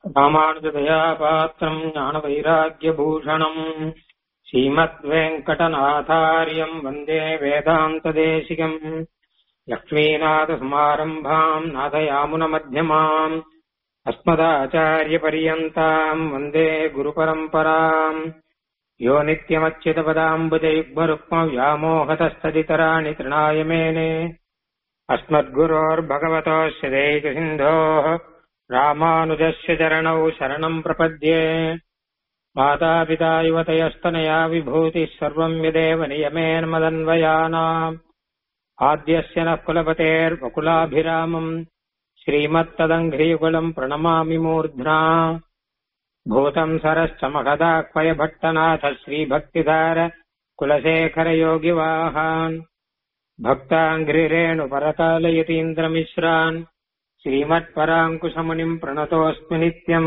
ராமானுஜதயா பாத்திரம் ஞானவைராக்கியபூஷணம் ஸ்ரீமத்வேங்கடநாதாரியம் வந்தே வேதாந்ததேசிகம் லக்ஷ்மீநாதசமாரம்பாம் நாதயாமுனமத்தியமாம் अस्मदाचार्यपर्यन्ताम् वन्दे गुरुपरम्पराम् यो नित्यमच्युतपदाम्बुजयुग्मरुक्मव्यामोहतस्तदितराणि तृणाय मेने अस्मद्गुरोर्भगवतोऽस्य देकसिन्धोः रामानुजस्य चरणौ शरणम् प्रपद्ये मातापिता युवतयस्तनया विभूतिः सर्वम् यदेव नियमेन मदन्वयानाम् आद्यस्य नः कुलपतेर्वकुलाभिरामम् श्रीमत्तदङ्घ्रियुगलम् प्रणमामि मूर्ध्ना भूतम् सरश्च महदाह्वयभट्टनाथ श्रीभक्तिधार कुलशेखरयोगिवाहान् भक्ताङ्घ्रिरेणुपरकालयतीन्द्रमिश्रान् श्रीमत्पराङ्कुशमुनिम् प्रणतोऽस्मि नित्यम्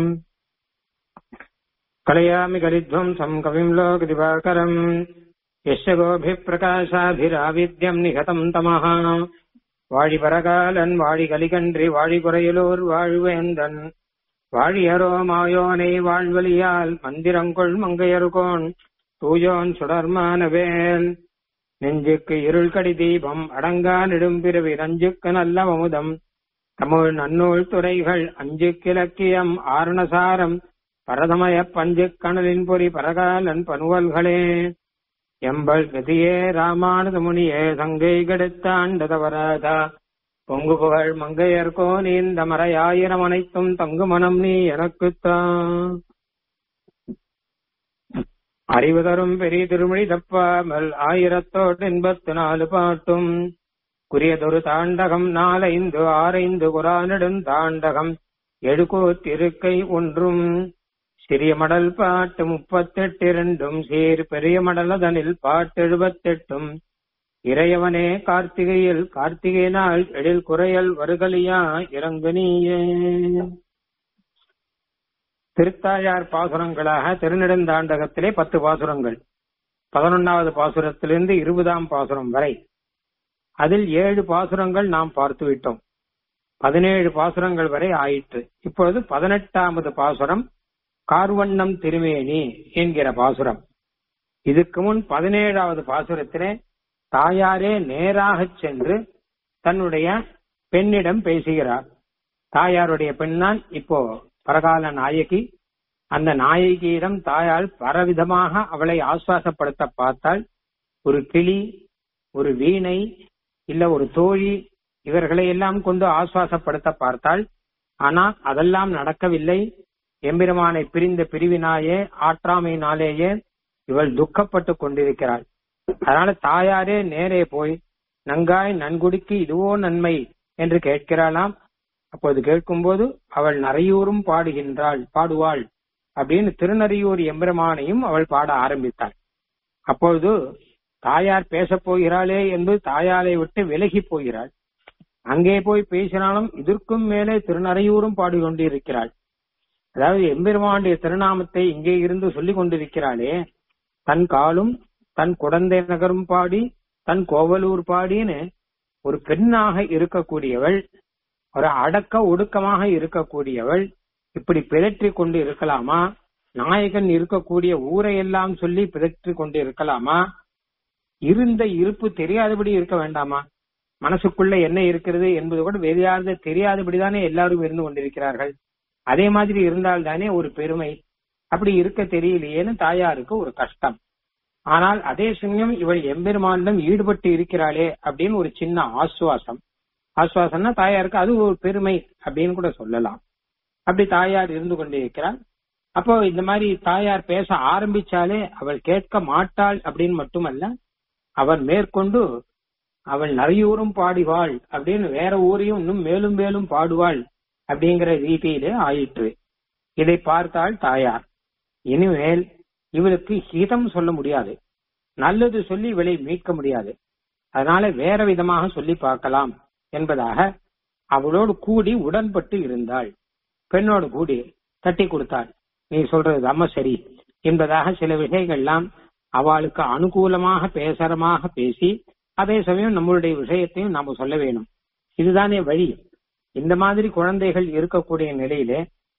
कलयामि कलिध्वंसम् कविम् लोकदिवाकरम् यस्य गोभिप्रकाशाभिराविद्यम् निहतम् तमः வாழிபரகாலன் வாழி கலிகன்றி வாழிபுறையிலூர் வாழ்வேந்தன் வாழியரோ மாயோனை வாழ்வழியால் மந்திரங்கொள் மங்கையருகோன் தூயோன் சுடர்மானவேல் நெஞ்சுக்கு இருள் கடி தீபம் அடங்கா நெடும்பிறவி நஞ்சுக்கு நல்ல அமுதம் தமிழ் நன்னூல் துறைகள் அஞ்சு கிழக்கியம் ஆரணசாரம் பரதமய பஞ்சு கணலின் பொறி பரகாலன் பனுவல்களே எம்பல் கதியே ராமானுத முனியே சங்கை கெடுத்தாண்டதவராதா பொங்கு புகழ் மங்கையர்கோ நீந்த மறையாயிரம் அனைத்தும் தங்கு மனம் நீ எனக்குத்தான் அறிவு தரும் பெரிய திருமொழி தப்பாமல் ஆயிரத்தோடு எண்பத்து நாலு பாட்டும் குறியதொரு தாண்டகம் நாலைந்து ஆரைந்து குரானிடும் தாண்டகம் எழுகோத்திருக்கை ஒன்றும் சிறிய மடல் பாட்டு முப்பத்தெட்டு இரண்டும் சீர் பெரிய மடலதனில் பாட்டு எழுபத்தெட்டும் இறையவனே கார்த்திகையில் கார்த்திகை நாள் எழில் குறையல் வருகலியா இறங்கு நீயே திருத்தாயார் பாசுரங்களாக திருநெடுந்தாண்டகத்திலே பத்து பாசுரங்கள் பதினொன்னாவது பாசுரத்திலிருந்து இருபதாம் பாசுரம் வரை அதில் ஏழு பாசுரங்கள் நாம் பார்த்து விட்டோம் பதினேழு பாசுரங்கள் வரை ஆயிற்று இப்பொழுது பதினெட்டாவது பாசுரம் கார்வண்ணம் திருமேனி என்கிற பாசுரம் இதுக்கு முன் பதினேழாவது பாசுரத்திலே தாயாரே நேராக சென்று தன்னுடைய பெண்ணிடம் பேசுகிறார் தாயாருடைய பெண்ணான் இப்போ பரகால நாயகி அந்த நாயகியிடம் தாயால் பரவிதமாக அவளை ஆசுவாசப்படுத்த பார்த்தால் ஒரு கிளி ஒரு வீணை இல்ல ஒரு தோழி இவர்களை எல்லாம் கொண்டு ஆசுவாசப்படுத்த பார்த்தாள் ஆனால் அதெல்லாம் நடக்கவில்லை எம்பெருமானை பிரிந்த பிரிவினாயே ஆற்றாமையினாலேயே இவள் துக்கப்பட்டு கொண்டிருக்கிறாள் அதனால தாயாரே நேரே போய் நங்காய் நன்குடிக்கு இதுவோ நன்மை என்று கேட்கிறாளாம் அப்போது கேட்கும்போது அவள் நரையூரும் பாடுகின்றாள் பாடுவாள் அப்படின்னு திருநறையூர் எம்பெருமானையும் அவள் பாட ஆரம்பித்தாள் அப்பொழுது தாயார் பேசப் போகிறாளே என்பது தாயாரை விட்டு விலகி போகிறாள் அங்கே போய் பேசினாலும் இதற்கும் மேலே திருநறையூரும் பாடிக்கொண்டிருக்கிறாள் அதாவது எம்பெருமானுடைய திருநாமத்தை இங்கே இருந்து சொல்லிக் கொண்டிருக்கிறாளே தன் காலும் தன் குடந்தை நகரும் பாடி தன் கோவலூர் பாடின்னு ஒரு பெண்ணாக இருக்கக்கூடியவள் ஒரு அடக்க ஒடுக்கமாக இருக்கக்கூடியவள் இப்படி பிதற்றி கொண்டு இருக்கலாமா நாயகன் இருக்கக்கூடிய ஊரை எல்லாம் சொல்லி பிதற்றி கொண்டு இருக்கலாமா இருந்த இருப்பு தெரியாதபடி இருக்க வேண்டாமா மனசுக்குள்ள என்ன இருக்கிறது என்பது கூட வெளியாத தெரியாதபடிதானே எல்லாரும் இருந்து கொண்டிருக்கிறார்கள் அதே மாதிரி இருந்தால் தானே ஒரு பெருமை அப்படி இருக்க தெரியலையேன்னு தாயாருக்கு ஒரு கஷ்டம் ஆனால் அதே சமயம் இவள் எம்பெருமானிடம் ஈடுபட்டு இருக்கிறாளே அப்படின்னு ஒரு சின்ன ஆசுவாசம் ஆசுவாசம்னா தாயாருக்கு அது ஒரு பெருமை அப்படின்னு கூட சொல்லலாம் அப்படி தாயார் இருந்து கொண்டிருக்கிறாள் அப்போ இந்த மாதிரி தாயார் பேச ஆரம்பிச்சாலே அவள் கேட்க மாட்டாள் அப்படின்னு மட்டுமல்ல அவன் மேற்கொண்டு அவள் நிறையூரும் பாடிவாள் அப்படின்னு வேற ஊரையும் இன்னும் மேலும் மேலும் பாடுவாள் அப்படிங்கிற ரீதியிலே ஆயிற்று இதை பார்த்தால் தாயார் இனிமேல் இவளுக்கு ஹிதம் சொல்ல முடியாது நல்லது சொல்லி இவளை மீட்க முடியாது அதனால வேற விதமாக சொல்லி பார்க்கலாம் என்பதாக அவளோடு கூடி உடன்பட்டு இருந்தாள் பெண்ணோடு கூடி தட்டி கொடுத்தாள் நீ சொல்றது தாம சரி என்பதாக சில விஷயங்கள்லாம் அவளுக்கு அனுகூலமாக பேசறமாக பேசி அதே சமயம் நம்மளுடைய விஷயத்தையும் நாம சொல்ல வேணும் இதுதானே வழி இந்த மாதிரி குழந்தைகள் இருக்கக்கூடிய நிலையிலே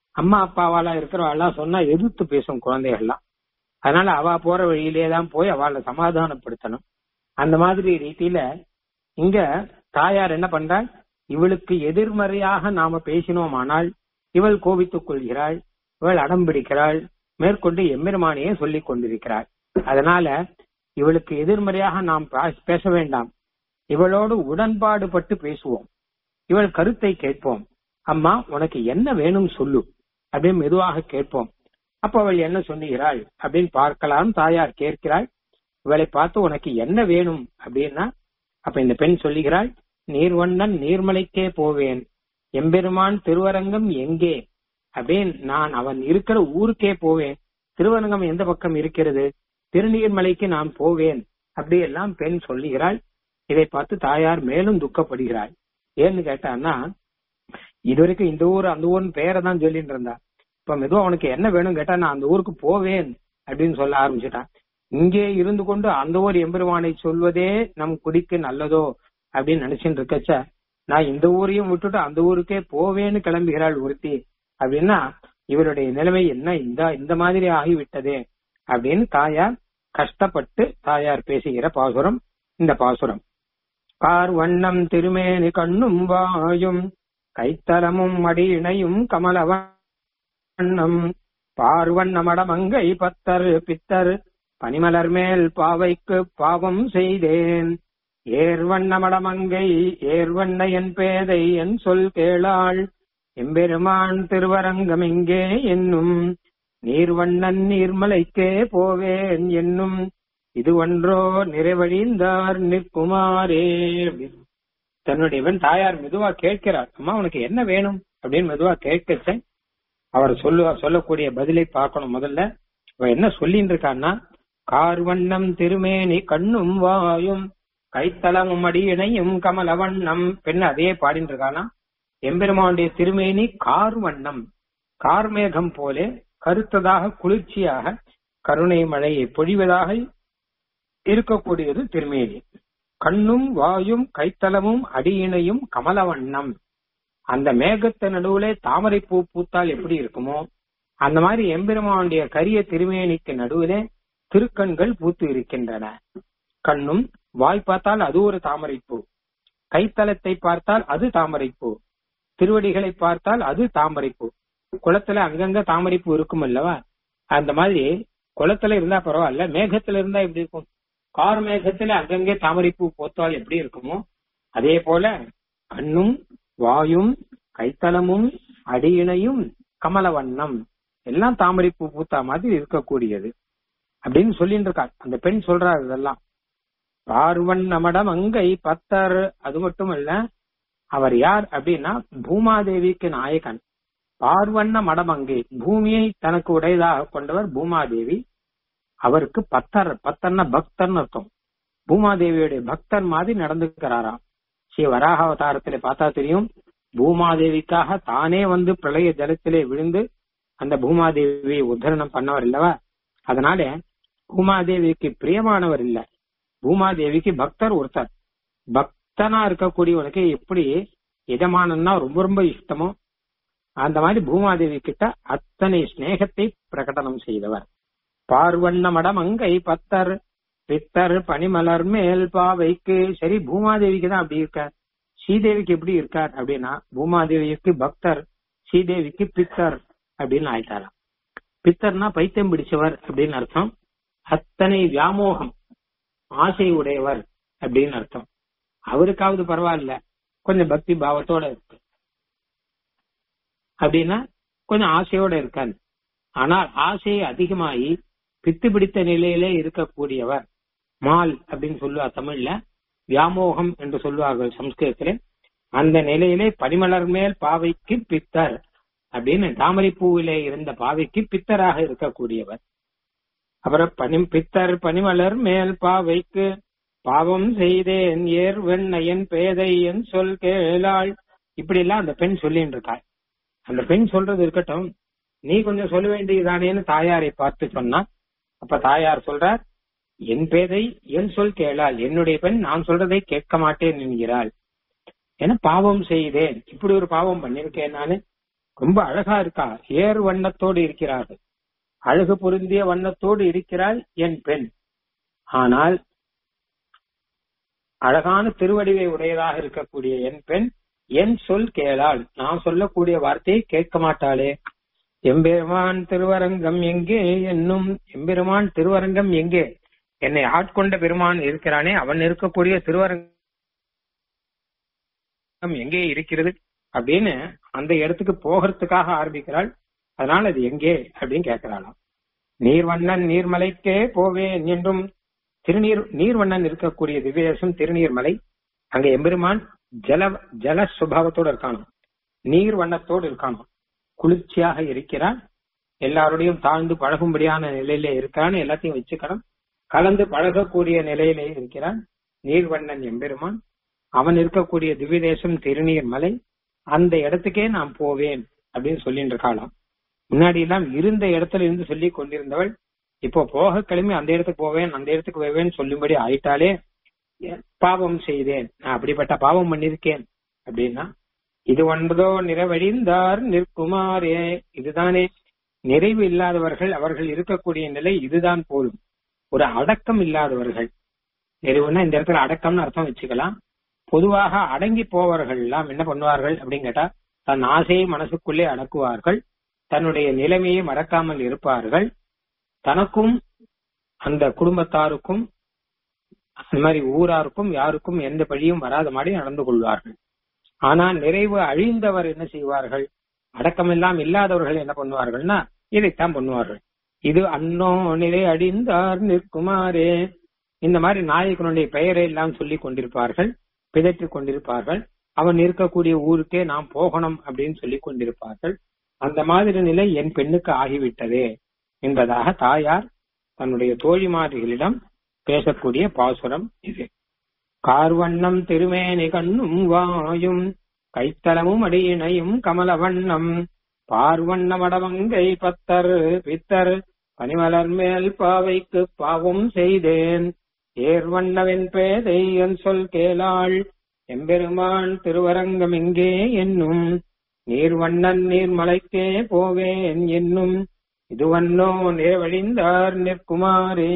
அம்மா அப்பாவாலாம் இருக்கிறவாள்லாம் சொன்னா எதிர்த்து பேசும் குழந்தைகள்லாம் அதனால அவ போற வழியிலே தான் போய் அவளை சமாதானப்படுத்தணும் அந்த மாதிரி ரீதியில இங்க தாயார் என்ன பண்றாள் இவளுக்கு எதிர்மறையாக நாம பேசினோமானால் இவள் கோபித்துக் கொள்கிறாள் இவள் அடம் பிடிக்கிறாள் மேற்கொண்டு எம்பெருமானையே சொல்லிக் கொண்டிருக்கிறாள் அதனால இவளுக்கு எதிர்மறையாக நாம் பா- பேச வேண்டாம் இவளோடு உடன்பாடு பட்டு பேசுவோம் இவள் கருத்தை கேட்போம் அம்மா உனக்கு என்ன வேணும் சொல்லு அப்படின்னு மெதுவாக கேட்போம் அப்ப அவள் என்ன சொல்லுகிறாள் அப்படின்னு பார்க்கலாம் தாயார் கேட்கிறாள் இவளை பார்த்து உனக்கு என்ன வேணும் அப்படின்னா அப்ப இந்த பெண் சொல்லுகிறாள் நீர்வண்ணன் நீர்மலைக்கே போவேன் எம்பெருமான் திருவரங்கம் எங்கே அப்படின்னு நான் அவன் இருக்கிற ஊருக்கே போவேன் திருவரங்கம் எந்த பக்கம் இருக்கிறது திருநீர்மலைக்கு நான் போவேன் அப்படியெல்லாம் பெண் சொல்லுகிறாள் இதை பார்த்து தாயார் மேலும் துக்கப்படுகிறாள் ஏன்னு கேட்டான்னா இதுவரைக்கும் இந்த ஊர் அந்த ஊர்னு பேரை தான் சொல்லிட்டு இருந்தா இப்ப மெதுவா உனக்கு என்ன வேணும் கேட்டா நான் அந்த ஊருக்கு போவேன் அப்படின்னு சொல்ல ஆரம்பிச்சுட்டான் இங்கே இருந்து கொண்டு அந்த ஊர் எம்பெருமானை சொல்வதே நம் குடிக்கு நல்லதோ அப்படின்னு நினைச்சுட்டு இருக்கச்ச நான் இந்த ஊரையும் விட்டுட்டு அந்த ஊருக்கே போவேன்னு கிளம்புகிறாள் ஒருத்தி அப்படின்னா இவருடைய நிலைமை என்ன இந்த இந்த மாதிரி ஆகிவிட்டதே அப்படின்னு தாயார் கஷ்டப்பட்டு தாயார் பேசுகிற பாசுரம் இந்த பாசுரம் கார் வண்ணம் திருமேனி கண்ணும் வாயும் கைத்தலமும் மடியினையும் கமலவண்ணம் பார்வண்ணமடமங்கை பத்தர் பித்தர் பனிமலர் மேல் பாவைக்கு பாவம் செய்தேன் ஏர்வண்ணமடமங்கை ஏர்வண்ண என் பேதை என் சொல் கேளாள் எம்பெருமான் திருவரங்கம் எங்கே என்னும் நீர்வண்ணன் நீர்மலைக்கே போவேன் என்னும் இது ஒன்றோ நிறைவழிந்தார் நிற்குமாரே அப்படின்னு. தன்னுடையவன் தாயார் மெதுவா கேட்கிறார் அம்மா உனக்கு என்ன வேணும் அப்படின்னு மெதுவா கேட்கச்ச அவர் சொல்லுவா சொல்லக்கூடிய பதிலை பார்க்கணும் முதல்ல அவ என்ன சொல்லின்னு இருக்கான்னா கார்வண்ணம் திருமேனி கண்ணும் வாயும் கைத்தலமும் அடியினையும் கமலவண்ணம் பெண் அதே பாடின்னு இருக்கானா எம்பெருமானுடைய திருமேனி கார்வண்ணம் கார்மேகம் போலே கருத்ததாக குளிர்ச்சியாக கருணை மழையை பொழிவதாக இருக்கக்கூடியது திருமேனி கண்ணும் வாயும் கைத்தலமும் அடியினையும் கமலவண்ணம் அந்த மேகத்து நடுவுல தாமரை பூ பூத்தால் எப்படி இருக்குமோ அந்த மாதிரி எம்பெருமானுடைய கரிய திருமேனிக்கு நடுவிலே திருக்கண்கள் பூத்து இருக்கின்றன கண்ணும் வாய் பார்த்தால் அது ஒரு தாமரைப்பூ கைத்தலத்தை பார்த்தால் அது தாமரைப்பூ திருவடிகளை பார்த்தால் அது தாமரைப்பூ குளத்துல அங்கங்க தாமரைப்பூ இருக்கும் அல்லவா அந்த மாதிரி குளத்துல இருந்தா பரவாயில்ல மேகத்துல இருந்தா எப்படி இருக்கும் கார் மேகத்துல அங்கங்கே தாமரைப்பூ போத்தால் எப்படி இருக்குமோ அதே போல கண்ணும் வாயும் கைத்தலமும் அடியினையும் கமலவண்ணம் எல்லாம் தாமரைப்பூ பூத்தா மாதிரி இருக்கக்கூடியது அப்படின்னு சொல்லிட்டு இருக்காள் அந்த பெண் சொல்றாரு இதெல்லாம் பார்வன் நமடம் அங்கை பத்தர் அது மட்டும் இல்ல அவர் யார் அப்படின்னா பூமாதேவிக்கு நாயகன் பார்வண்ண மடமங்கை பூமியை தனக்கு உடையதாக கொண்டவர் பூமாதேவி அவருக்கு பத்தர் பத்தர்னா பக்தர்னு அர்த்தம் பூமாதேவியுடைய பக்தர் மாதிரி நடந்துக்கிறாராம் ஸ்ரீ வராக அவதாரத்திலே பார்த்தா தெரியும் பூமாதேவிக்காக தானே வந்து பிரளய ஜலத்திலே விழுந்து அந்த பூமாதேவியை உத்தரணம் பண்ணவர் இல்லவா அதனால பூமாதேவிக்கு பிரியமானவர் இல்ல பூமாதேவிக்கு பக்தர் ஒருத்தர் பக்தனா இருக்கக்கூடியவனுக்கு எப்படி எஜமானன்னா ரொம்ப ரொம்ப இஷ்டமோ அந்த மாதிரி பூமாதேவி கிட்ட அத்தனை ஸ்நேகத்தை பிரகடனம் செய்தவர் பார்வண்ண மடமங்கை பத்தர் பித்தர் பனிமலர் மேல் பாவைக்கு சரி பூமாதேவிக்கு தான் அப்படி இருக்கார் ஸ்ரீதேவிக்கு எப்படி இருக்கார் அப்படின்னா பூமாதேவிக்கு பக்தர் ஸ்ரீதேவிக்கு பித்தர் அப்படின்னு ஆயிட்டாராம் பித்தர்னா பைத்தியம் பிடிச்சவர் அப்படின்னு அர்த்தம் அத்தனை வியாமோகம் ஆசை உடையவர் அப்படின்னு அர்த்தம் அவருக்காவது பரவாயில்ல கொஞ்சம் பக்தி பாவத்தோட இருக்கு அப்படின்னா கொஞ்சம் ஆசையோட இருக்காரு ஆனால் ஆசை அதிகமாகி பித்து பிடித்த நிலையிலே இருக்கக்கூடியவர் மால் அப்படின்னு சொல்லுவா தமிழ்ல வியாமோகம் என்று சொல்லுவார்கள் சம்ஸ்கிருதத்திலே அந்த நிலையிலே பனிமலர் மேல் பாவைக்கு பித்தர் அப்படின்னு தாமரை பூவிலே இருந்த பாவைக்கு பித்தராக இருக்கக்கூடியவர் அப்புறம் பனி பித்தர் பனிமலர் மேல் பாவைக்கு பாவம் செய்தேன் ஏர் வெண்ணையன் பேதை என் சொல் கேளாள் இப்படி எல்லாம் அந்த பெண் சொல்லிட்டு இருக்காள் அந்த பெண் சொல்றது இருக்கட்டும் நீ கொஞ்சம் சொல்ல வேண்டியதானேன்னு தாயாரை பார்த்து சொன்னா அப்ப தாயார் சொல்றார் என் பேதை என் சொல் கேளாள் என்னுடைய பெண் நான் சொல்றதை கேட்க மாட்டேன் என்கிறாள் என பாவம் செய்தேன் இப்படி ஒரு பாவம் பண்ணிருக்கேன் நானு ரொம்ப அழகா இருக்கா ஏர் வண்ணத்தோடு இருக்கிறார்கள் அழகு பொருந்திய வண்ணத்தோடு இருக்கிறாள் என் பெண் ஆனால் அழகான திருவடிவை உடையதாக இருக்கக்கூடிய என் பெண் என் சொல் கேளாள் நான் சொல்லக்கூடிய வார்த்தையை கேட்க மாட்டாளே எம்பெருமான் திருவரங்கம் எங்கே என்னும் எம்பெருமான் திருவரங்கம் எங்கே என்னை ஆட்கொண்ட பெருமான் இருக்கிறானே அவன் இருக்கக்கூடிய திருவரங்கம் எங்கே இருக்கிறது அப்படின்னு அந்த இடத்துக்கு போகிறதுக்காக ஆரம்பிக்கிறாள் அதனால அது எங்கே அப்படின்னு கேட்கிறாளாம் நீர்வண்ணன் நீர்மலைக்கே போவேன் என்றும் திருநீர் நீர்வண்ணன் இருக்கக்கூடிய திவ்யதேசம் திருநீர்மலை அங்க எம்பெருமான் ஜல ஜல சுபாவத்தோடு இருக்கானோ நீர் வண்ணத்தோடு இருக்கானோ குளிர்ச்சியாக இருக்கிறான் எல்லாரோடையும் தாழ்ந்து பழகும்படியான நிலையில இருக்கான்னு எல்லாத்தையும் வச்சுக்கணும் கலந்து பழகக்கூடிய நிலையிலே இருக்கிறான் நீர்வண்ணன் எம்பெருமான் அவன் இருக்கக்கூடிய திவ்யதேசம் திருநீர் மலை அந்த இடத்துக்கே நான் போவேன் அப்படின்னு சொல்லிட்டு இருக்காளாம் முன்னாடி எல்லாம் இருந்த இடத்துல இருந்து சொல்லி கொண்டிருந்தவள் இப்போ போக கிளம்பி அந்த இடத்துக்கு போவேன் அந்த இடத்துக்கு போவேன் சொல்லும்படி ஆயிட்டாலே பாவம் செய்தேன் நான் அப்படிப்பட்ட பாவம் பண்ணிருக்கேன் அப்படின்னா இது ஒன்பதோ நிறைவழிந்தார் நிற்குமாரே இதுதானே நிறைவு இல்லாதவர்கள் அவர்கள் இருக்கக்கூடிய நிலை இதுதான் போலும் ஒரு அடக்கம் இல்லாதவர்கள் நிறைவுன்னா இந்த இடத்துல அடக்கம்னு அர்த்தம் வச்சுக்கலாம் பொதுவாக அடங்கி போவர்கள் எல்லாம் என்ன பண்ணுவார்கள் அப்படின்னு கேட்டா தன் ஆசையை மனசுக்குள்ளே அடக்குவார்கள் தன்னுடைய நிலைமையை மறக்காமல் இருப்பார்கள் தனக்கும் அந்த குடும்பத்தாருக்கும் அந்த மாதிரி ஊராருக்கும் யாருக்கும் எந்த பழியும் வராத மாதிரி நடந்து கொள்வார்கள் ஆனால் நிறைவு அழிந்தவர் என்ன செய்வார்கள் அடக்கமெல்லாம் இல்லாதவர்கள் என்ன பண்ணுவார்கள்னா இதைத்தான் பண்ணுவார்கள் இது அன்னோ நிலை அடிந்தார் நிற்குமாரே இந்த மாதிரி நாயகனுடைய பெயரை எல்லாம் சொல்லி கொண்டிருப்பார்கள் பிதற்றிக் கொண்டிருப்பார்கள் அவன் இருக்கக்கூடிய ஊருக்கே நாம் போகணும் அப்படின்னு சொல்லி கொண்டிருப்பார்கள் அந்த மாதிரி நிலை என் பெண்ணுக்கு ஆகிவிட்டதே என்பதாக தாயார் தன்னுடைய தோழிமாரிகளிடம் பேசக்கூடிய பாசுரம் இது கார்வண்ணம் திருமேனி கண்ணும் வாயும் கைத்தலமும் அடியினையும் கமலவண்ணம் பார்வண்ணம் அடவங்கை பத்தர் பித்தர் பனிமலர் மேல் பாவைக்கு பாவம் செய்தேன் ஏர்வண்ணவன் பேதை என் சொல் கேளாள் எம்பெருமான் திருவரங்கம் எங்கே என்னும் நீர்வண்ணன் நீர்மலைக்கே போவேன் என்னும் இதுவன்னோ நிறைவழிந்தார் நிற்குமாரே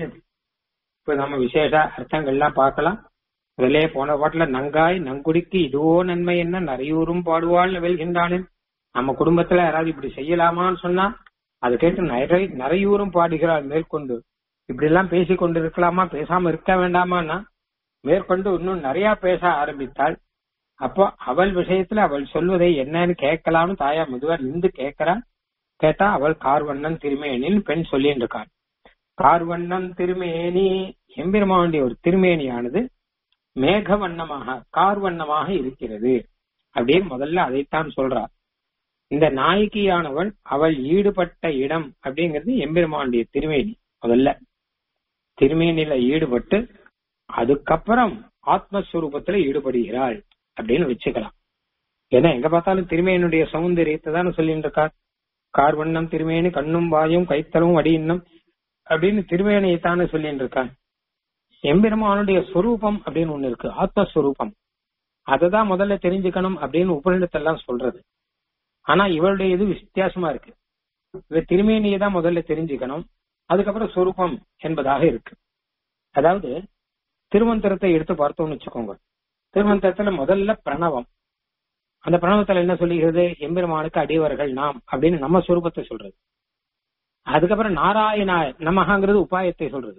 இப்ப நம்ம விசேஷ அர்த்தங்கள்லாம் பார்க்கலாம் முதலே போன பாட்டுல நங்காய் நங்குடிக்கு இதுவோ நன்மை என்ன நிறையூரும் பாடுவாள் வெல்கின்றானே நம்ம குடும்பத்துல யாராவது இப்படி செய்யலாமான்னு சொன்னா அது கேட்டு நிறை நிறையூரும் பாடுகிறாள் மேற்கொண்டு இப்படி எல்லாம் பேசி கொண்டு இருக்கலாமா பேசாம இருக்க வேண்டாமான்னா மேற்கொண்டு இன்னும் நிறைய பேச ஆரம்பித்தாள் அப்போ அவள் விஷயத்துல அவள் சொல்வதை என்னன்னு கேட்கலாம்னு தாயா மெதுவா நின்று கேட்கிறா கேட்டா அவள் கார்வண்ணன் திருமேனின்னு பெண் சொல்லிட்டு இருக்காள் கார்வண்ணன் திருமேனி எம்பெருமானுடைய ஒரு திருமேனியானது மேக வண்ணமாக கார்வண்ணமாக இருக்கிறது அப்படின்னு முதல்ல அதைத்தான் சொல்றார் இந்த நாயகியானவள் அவள் ஈடுபட்ட இடம் அப்படிங்கிறது எம்பெருமானுடைய திருமேனி முதல்ல திருமேனில ஈடுபட்டு அதுக்கப்புறம் ஆத்மஸ்வரூபத்துல ஈடுபடுகிறாள் அப்படின்னு வச்சுக்கலாம் ஏன்னா எங்க பார்த்தாலும் திருமேனுடைய சௌந்தரியத்தை தானே சொல்லிட்டு இருக்கார் கார்வண்ணம் திருமேனி கண்ணும் வாயும் கைத்தலும் அடியின்னம் அப்படின்னு திருமேனியை தானே சொல்லிட்டு இருக்கார் எம்பெருமானுடைய ஸ்வரூபம் அப்படின்னு ஒண்ணு இருக்கு ஆத்மஸ்வரூபம் அததான் முதல்ல தெரிஞ்சுக்கணும் அப்படின்னு உபநிடத்தெல்லாம் சொல்றது ஆனா இவளுடைய இது வித்தியாசமா இருக்கு இவ திருமேனியை தான் முதல்ல தெரிஞ்சுக்கணும் அதுக்கப்புறம் சொரூபம் என்பதாக இருக்கு அதாவது திருமந்திரத்தை எடுத்து பார்த்தோம்னு வச்சுக்கோங்க திருமந்திரத்துல முதல்ல பிரணவம் அந்த பிரணவத்துல என்ன சொல்லுகிறது எம்பெருமானுக்கு அடியவர்கள் நாம் அப்படின்னு நம்ம சொரூபத்தை சொல்றது அதுக்கப்புறம் நாராயணாய நமகாங்கிறது உபாயத்தை சொல்றது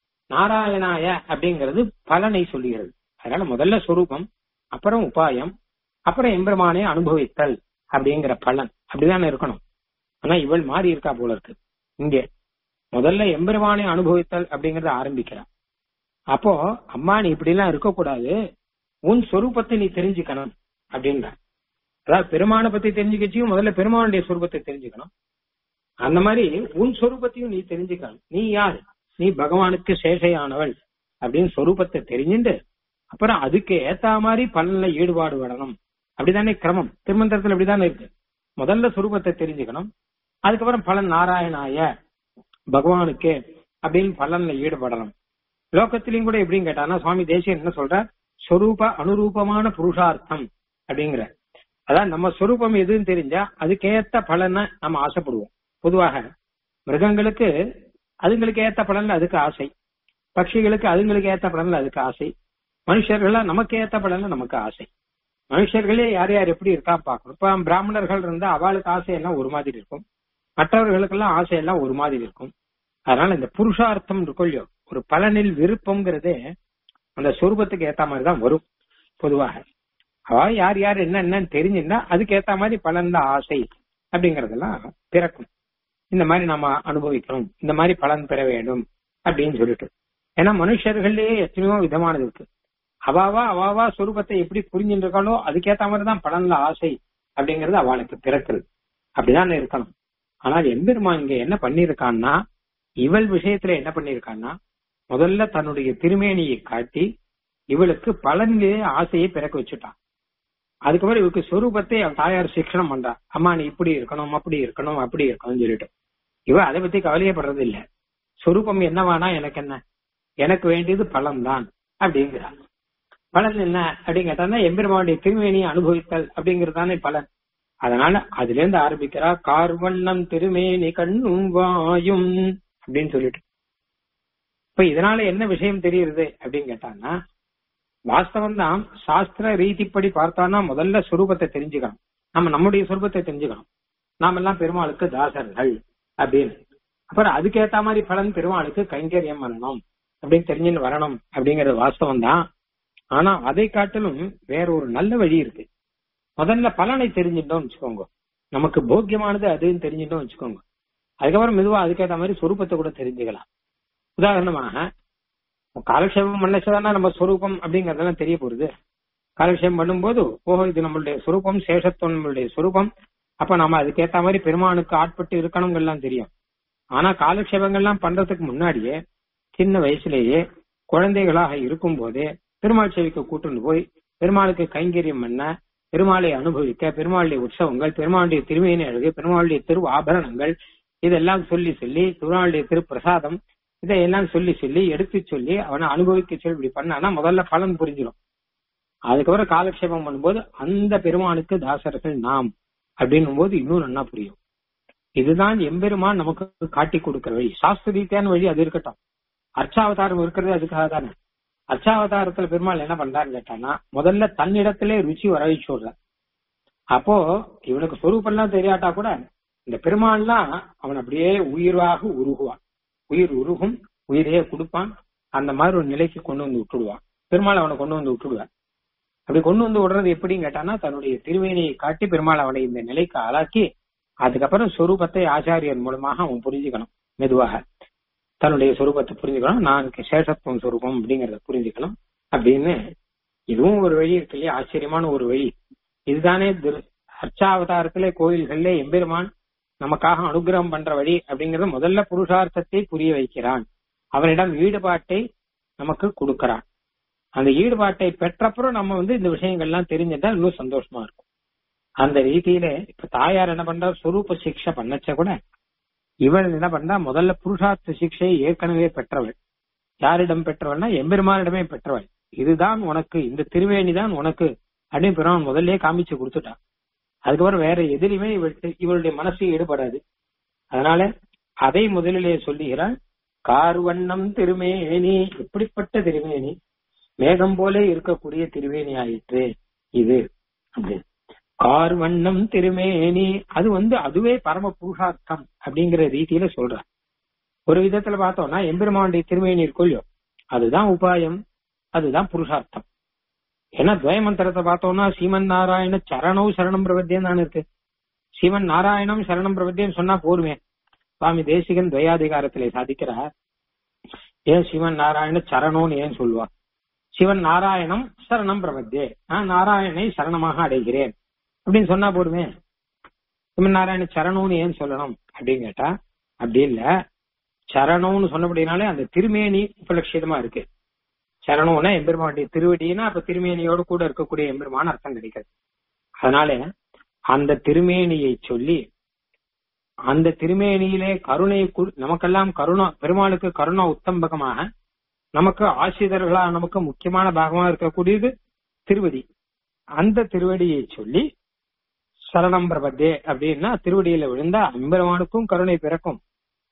நாராயணாய அப்படிங்கிறது பலனை சொல்லுகிறது அதனால முதல்ல சொரூபம் அப்புறம் உபாயம் அப்புறம் எம்பெருமானை அனுபவித்தல் அப்படிங்கிற பலன் அப்படிதானே இருக்கணும் ஆனா இவள் மாறி இருக்கா போல இருக்கு இங்கே முதல்ல எம்பெருமானை அனுபவித்தல் அப்படிங்கறத ஆரம்பிக்கிறான் அப்போ அம்மா நீ இப்படி எல்லாம் இருக்கக்கூடாது உன் சொரூபத்தை நீ தெரிஞ்சுக்கணும் அப்படின்ற அதாவது பெருமானை பத்தி தெரிஞ்சுக்கச்சியும் முதல்ல பெருமானுடைய சொரூபத்தை தெரிஞ்சுக்கணும் அந்த மாதிரி உன் சொரூபத்தையும் நீ தெரிஞ்சுக்கணும் நீ யார் நீ பகவானுக்கு சேஷையானவள் அப்படின்னு சொரூபத்தை தெரிஞ்சுட்டு அப்புறம் அதுக்கு ஏத்த மாதிரி பலன்ல ஈடுபாடு வரணும் அப்படிதானே கிரமம் திருமந்திரத்துல அப்படிதானே இருக்கு முதல்ல சுரூபத்தை தெரிஞ்சுக்கணும் அதுக்கப்புறம் பலன் நாராயணாய பகவானுக்கு அப்படின்னு பலன்ல ஈடுபடணும் லோகத்திலையும் கூட எப்படின்னு கேட்டானா சுவாமி தேசியன் என்ன சொல்ற சொரூப அனுரூபமான புருஷார்த்தம் அப்படிங்கிற அதான் நம்ம சொரூபம் எதுன்னு தெரிஞ்சா அதுக்கேத்த பலனை நம்ம ஆசைப்படுவோம் பொதுவாக மிருகங்களுக்கு அதுங்களுக்கு ஏத்த பலன்ல அதுக்கு ஆசை பட்சிகளுக்கு அதுங்களுக்கு ஏத்த பலன்ல அதுக்கு ஆசை மனுஷர்களா நமக்கு ஏத்த பலன்ல நமக்கு ஆசை மனுஷர்களே யார் யார் எப்படி இருக்கா பார்க்கணும் இப்ப பிராமணர்கள் இருந்தா அவளுக்கு ஆசை எல்லாம் ஒரு மாதிரி இருக்கும் மற்றவர்களுக்கெல்லாம் ஆசை எல்லாம் ஒரு மாதிரி இருக்கும் அதனால இந்த புருஷார்த்தம் இருக்கும் இல்லையோ ஒரு பலனில் விருப்பம்ங்கிறதே அந்த சொரூபத்துக்கு ஏத்த மாதிரி தான் வரும் பொதுவாக அவ யார் யார் என்ன என்னன்னு தெரிஞ்சுன்னா அதுக்கு ஏத்த மாதிரி பலன்ல ஆசை அப்படிங்கறதெல்லாம் பிறக்கும் இந்த மாதிரி நம்ம அனுபவிக்கணும் இந்த மாதிரி பலன் பெற வேண்டும் அப்படின்னு சொல்லிட்டு ஏன்னா மனுஷர்கள்லயே எத்தனையோ விதமானது இருக்கு அவாவா அவாவா சொரூபத்தை எப்படி புரிஞ்சுட்டு இருக்காளோ அதுக்கேத்த மாதிரி தான் பலன்ல ஆசை அப்படிங்கறது அவளுக்கு பிறக்குது அப்படிதான் இருக்கணும் ஆனால் எம்பெருமா இங்க என்ன பண்ணிருக்கான்னா இவள் விஷயத்துல என்ன பண்ணிருக்கான்னா முதல்ல தன்னுடைய திருமேனியை காட்டி இவளுக்கு பலன்லே ஆசையை பிறக்க வச்சுட்டான் அதுக்கப்புறம் இவருக்கு சொரூபத்தை அவன் தாயார் சிக்ஷனம் பண்றா அம்மா நீ இப்படி இருக்கணும் அப்படி இருக்கணும் அப்படி இருக்கணும்னு சொல்லிட்டு இவ அதை பத்தி கவலையப்படுறது இல்ல சொரூபம் என்னவானா எனக்கு என்ன எனக்கு வேண்டியது பலன் தான் அப்படிங்கிறா பலன் என்ன அப்படின்னு கேட்டான்னா எம்பெருமானுடைய திருமேனியை அனுபவித்தல் அப்படிங்கறதானே பலன் அதனால அதுல இருந்து ஆரம்பிக்கிறா கார்வண்ணம் திருமேனி கண்ணும் வாயும் அப்படின்னு சொல்லிட்டு இப்ப இதனால என்ன விஷயம் தெரியுது அப்படின்னு கேட்டாங்கன்னா வாஸ்தவம் தான் சாஸ்திர ரீதிப்படி பார்த்தானா முதல்ல சுரூபத்தை தெரிஞ்சுக்கணும் நம்ம நம்முடைய சுரூபத்தை தெரிஞ்சுக்கணும் நாம எல்லாம் பெருமாளுக்கு தாசர்கள் அப்படின்னு அப்புறம் அதுக்கேத்த மாதிரி பலன் பெருமாளுக்கு கைங்கரியம் பண்ணணும் அப்படின்னு தெரிஞ்சுன்னு வரணும் அப்படிங்கறது வாஸ்தவம் தான் ஆனா அதை காட்டிலும் வேற ஒரு நல்ல வழி இருக்கு முதல்ல பலனை தெரிஞ்சுட்டோம் வச்சுக்கோங்க நமக்கு போக்கியமானது அதுன்னு தெரிஞ்சுட்டோம் வச்சுக்கோங்க அதுக்கப்புறம் மெதுவா அதுக்கேற்ற மாதிரி சொரூபத்தை கூட தெரிஞ்சுக்கலாம் உதாரணமாக காலக்ஷேபம் பண்ணச்சதானா நம்ம சொரூபம் அப்படிங்கறதெல்லாம் தெரிய போகுது காலக்ஷேபம் பண்ணும்போது ஓஹோ இது நம்மளுடைய சொரூபம் சேஷத்துவம் நம்மளுடைய சொரூபம் அப்ப நம்ம அதுக்கேத்த மாதிரி பெருமானுக்கு ஆட்பட்டு இருக்கணுங்கெல்லாம் தெரியும் ஆனா காலக்ஷேபங்கள்லாம் பண்றதுக்கு முன்னாடியே சின்ன வயசுலேயே குழந்தைகளாக இருக்கும் போதே பெருமாள் சேவிக்க கூட்டுன்னு போய் பெருமாளுக்கு கைங்கரியம் பண்ண பெருமாளை அனுபவிக்க பெருமாளுடைய உற்சவங்கள் பெருமாளுடைய திருமையினை அழகு பெருமாளுடைய திரு ஆபரணங்கள் இதெல்லாம் சொல்லி சொல்லி பெருமாளுடைய திரு பிரசாதம் இதையெல்லாம் சொல்லி சொல்லி எடுத்து சொல்லி அவனை அனுபவிக்க சொல்லி இப்படி பண்ணானா முதல்ல பலன் புரிஞ்சிடும் அதுக்கப்புறம் காலக்ஷேபம் பண்ணும்போது அந்த பெருமானுக்கு தாசர்கள் நாம் அப்படின்னும் போது இன்னும் நல்லா புரியும் இதுதான் எம்பெருமான் நமக்கு காட்டி கொடுக்கிற வழி சாஸ்திர ரீதியான வழி அது இருக்கட்டும் அர்ச்சாவதாரம் இருக்கிறது அதுக்காக தானே அர்ச்சாவதாரத்துல பெருமாள் என்ன பண்றாருன்னு கேட்டானா முதல்ல தன்னிடத்திலே ருச்சி வர வச்சுடுற அப்போ இவனுக்கு சொரூபம்லாம் தெரியாட்டா கூட இந்த பெருமாள்லாம் அவன் அப்படியே உயிராக உருகுவான் உயிர் உருகும் உயிரையே கொடுப்பான் அந்த மாதிரி ஒரு நிலைக்கு கொண்டு வந்து விட்டுடுவான் பெருமாள் அவனை கொண்டு வந்து விட்டுடுவான் அப்படி கொண்டு வந்து விடுறது எப்படின்னு கேட்டானா தன்னுடைய திருவேணியை காட்டி பெருமாள் அவனை இந்த நிலைக்கு ஆளாக்கி அதுக்கப்புறம் சொரூபத்தை ஆச்சாரியர் மூலமாக அவன் புரிஞ்சுக்கணும் மெதுவாக தன்னுடைய சொரூபத்தை புரிஞ்சுக்கணும் நான் சேஷத்துவம் சொரூபம் அப்படிங்கறத புரிஞ்சுக்கணும் அப்படின்னு இதுவும் ஒரு வழி இருக்கு இல்லையா ஆச்சரியமான ஒரு வழி இதுதானே அர்ச்சாவதாரத்திலே கோயில்கள்ல எம்பெருமான் நமக்காக அனுகிரகம் பண்ற வழி அப்படிங்கறது முதல்ல புருஷார்த்தத்தை புரிய வைக்கிறான் அவனிடம் ஈடுபாட்டை நமக்கு கொடுக்கறான் அந்த ஈடுபாட்டை பெற்றப்புறம் நம்ம வந்து இந்த விஷயங்கள்லாம் தெரிஞ்சிட்டா இன்னும் சந்தோஷமா இருக்கும் அந்த ரீதியில இப்ப தாயார் என்ன பண்றா சொரூப சிக்ஷை பண்ணச்ச கூட இவள் என்ன பண்ணா முதல்ல புருஷார்த்த சிக்ஷையை ஏற்கனவே பெற்றவள் யாரிடம் பெற்றவள்னா எம்பெருமானிடமே பெற்றவள் இதுதான் உனக்கு இந்த திருவேணி தான் உனக்கு அப்படின்னு பெருமான் முதல்ல காமிச்சு கொடுத்துட்டான் அதுக்கப்புறம் வேற எதிலுமே இவள் இவளுடைய மனசு ஈடுபடாது அதனால அதை முதலிலே சொல்லுகிறாள் கார்வண்ணம் திருமேனி எப்படிப்பட்ட திருமேனி மேகம் போல இருக்கக்கூடிய திருவேணி ஆயிற்று இது அப்படின்னு கார் வண்ணம் திருமேனி அது வந்து அதுவே பரம புருஷார்த்தம் அப்படிங்கிற ரீதியில சொல்ற ஒரு விதத்துல பார்த்தோம்னா எம்பெருமானுடைய திருமேனி இருக்கொல்லையோ அதுதான் உபாயம் அதுதான் புருஷார்த்தம் ஏன்னா துவய மந்திரத்தை பார்த்தோம்னா சீமன் நாராயண சரணம் சரணம் பிரபத்தியம் தான் இருக்கு சீமன் நாராயணம் சரணம் பிரபத்தியம் சொன்னா போருமே சுவாமி தேசிகன் துவயாதிகாரத்திலே சாதிக்கிறார் ஏன் சிவன் நாராயண சரணம்னு ஏன் சொல்லுவா சிவன் நாராயணம் சரணம் பிரபத்தே நான் நாராயணனை சரணமாக அடைகிறேன் அப்படின்னு சொன்னா போடுமே சிவன் நாராயண சரணம்னு ஏன் சொல்லணும் அப்படின்னு கேட்டா அப்படி இல்ல சரணம்னு சொன்னபடினாலே அந்த திருமேனி உபலட்சிதமா இருக்கு சரணம்னா எம்பெருமானுடைய திருவடினா அப்ப திருமேனியோடு கூட இருக்கக்கூடிய எம்பெருமான அர்த்தம் கிடைக்கிறது அதனால அந்த திருமேனியை சொல்லி அந்த திருமேனியிலே கருணை நமக்கெல்லாம் கருணா பெருமாளுக்கு கருணா உத்தம்பகமாக நமக்கு ஆசிரியர்களா நமக்கு முக்கியமான பாகமா இருக்கக்கூடியது திருவடி அந்த திருவடியை சொல்லி சரணம் பிரபத்தே அப்படின்னா திருவடியில விழுந்தா எம்பெருமானுக்கும் கருணை பிறக்கும்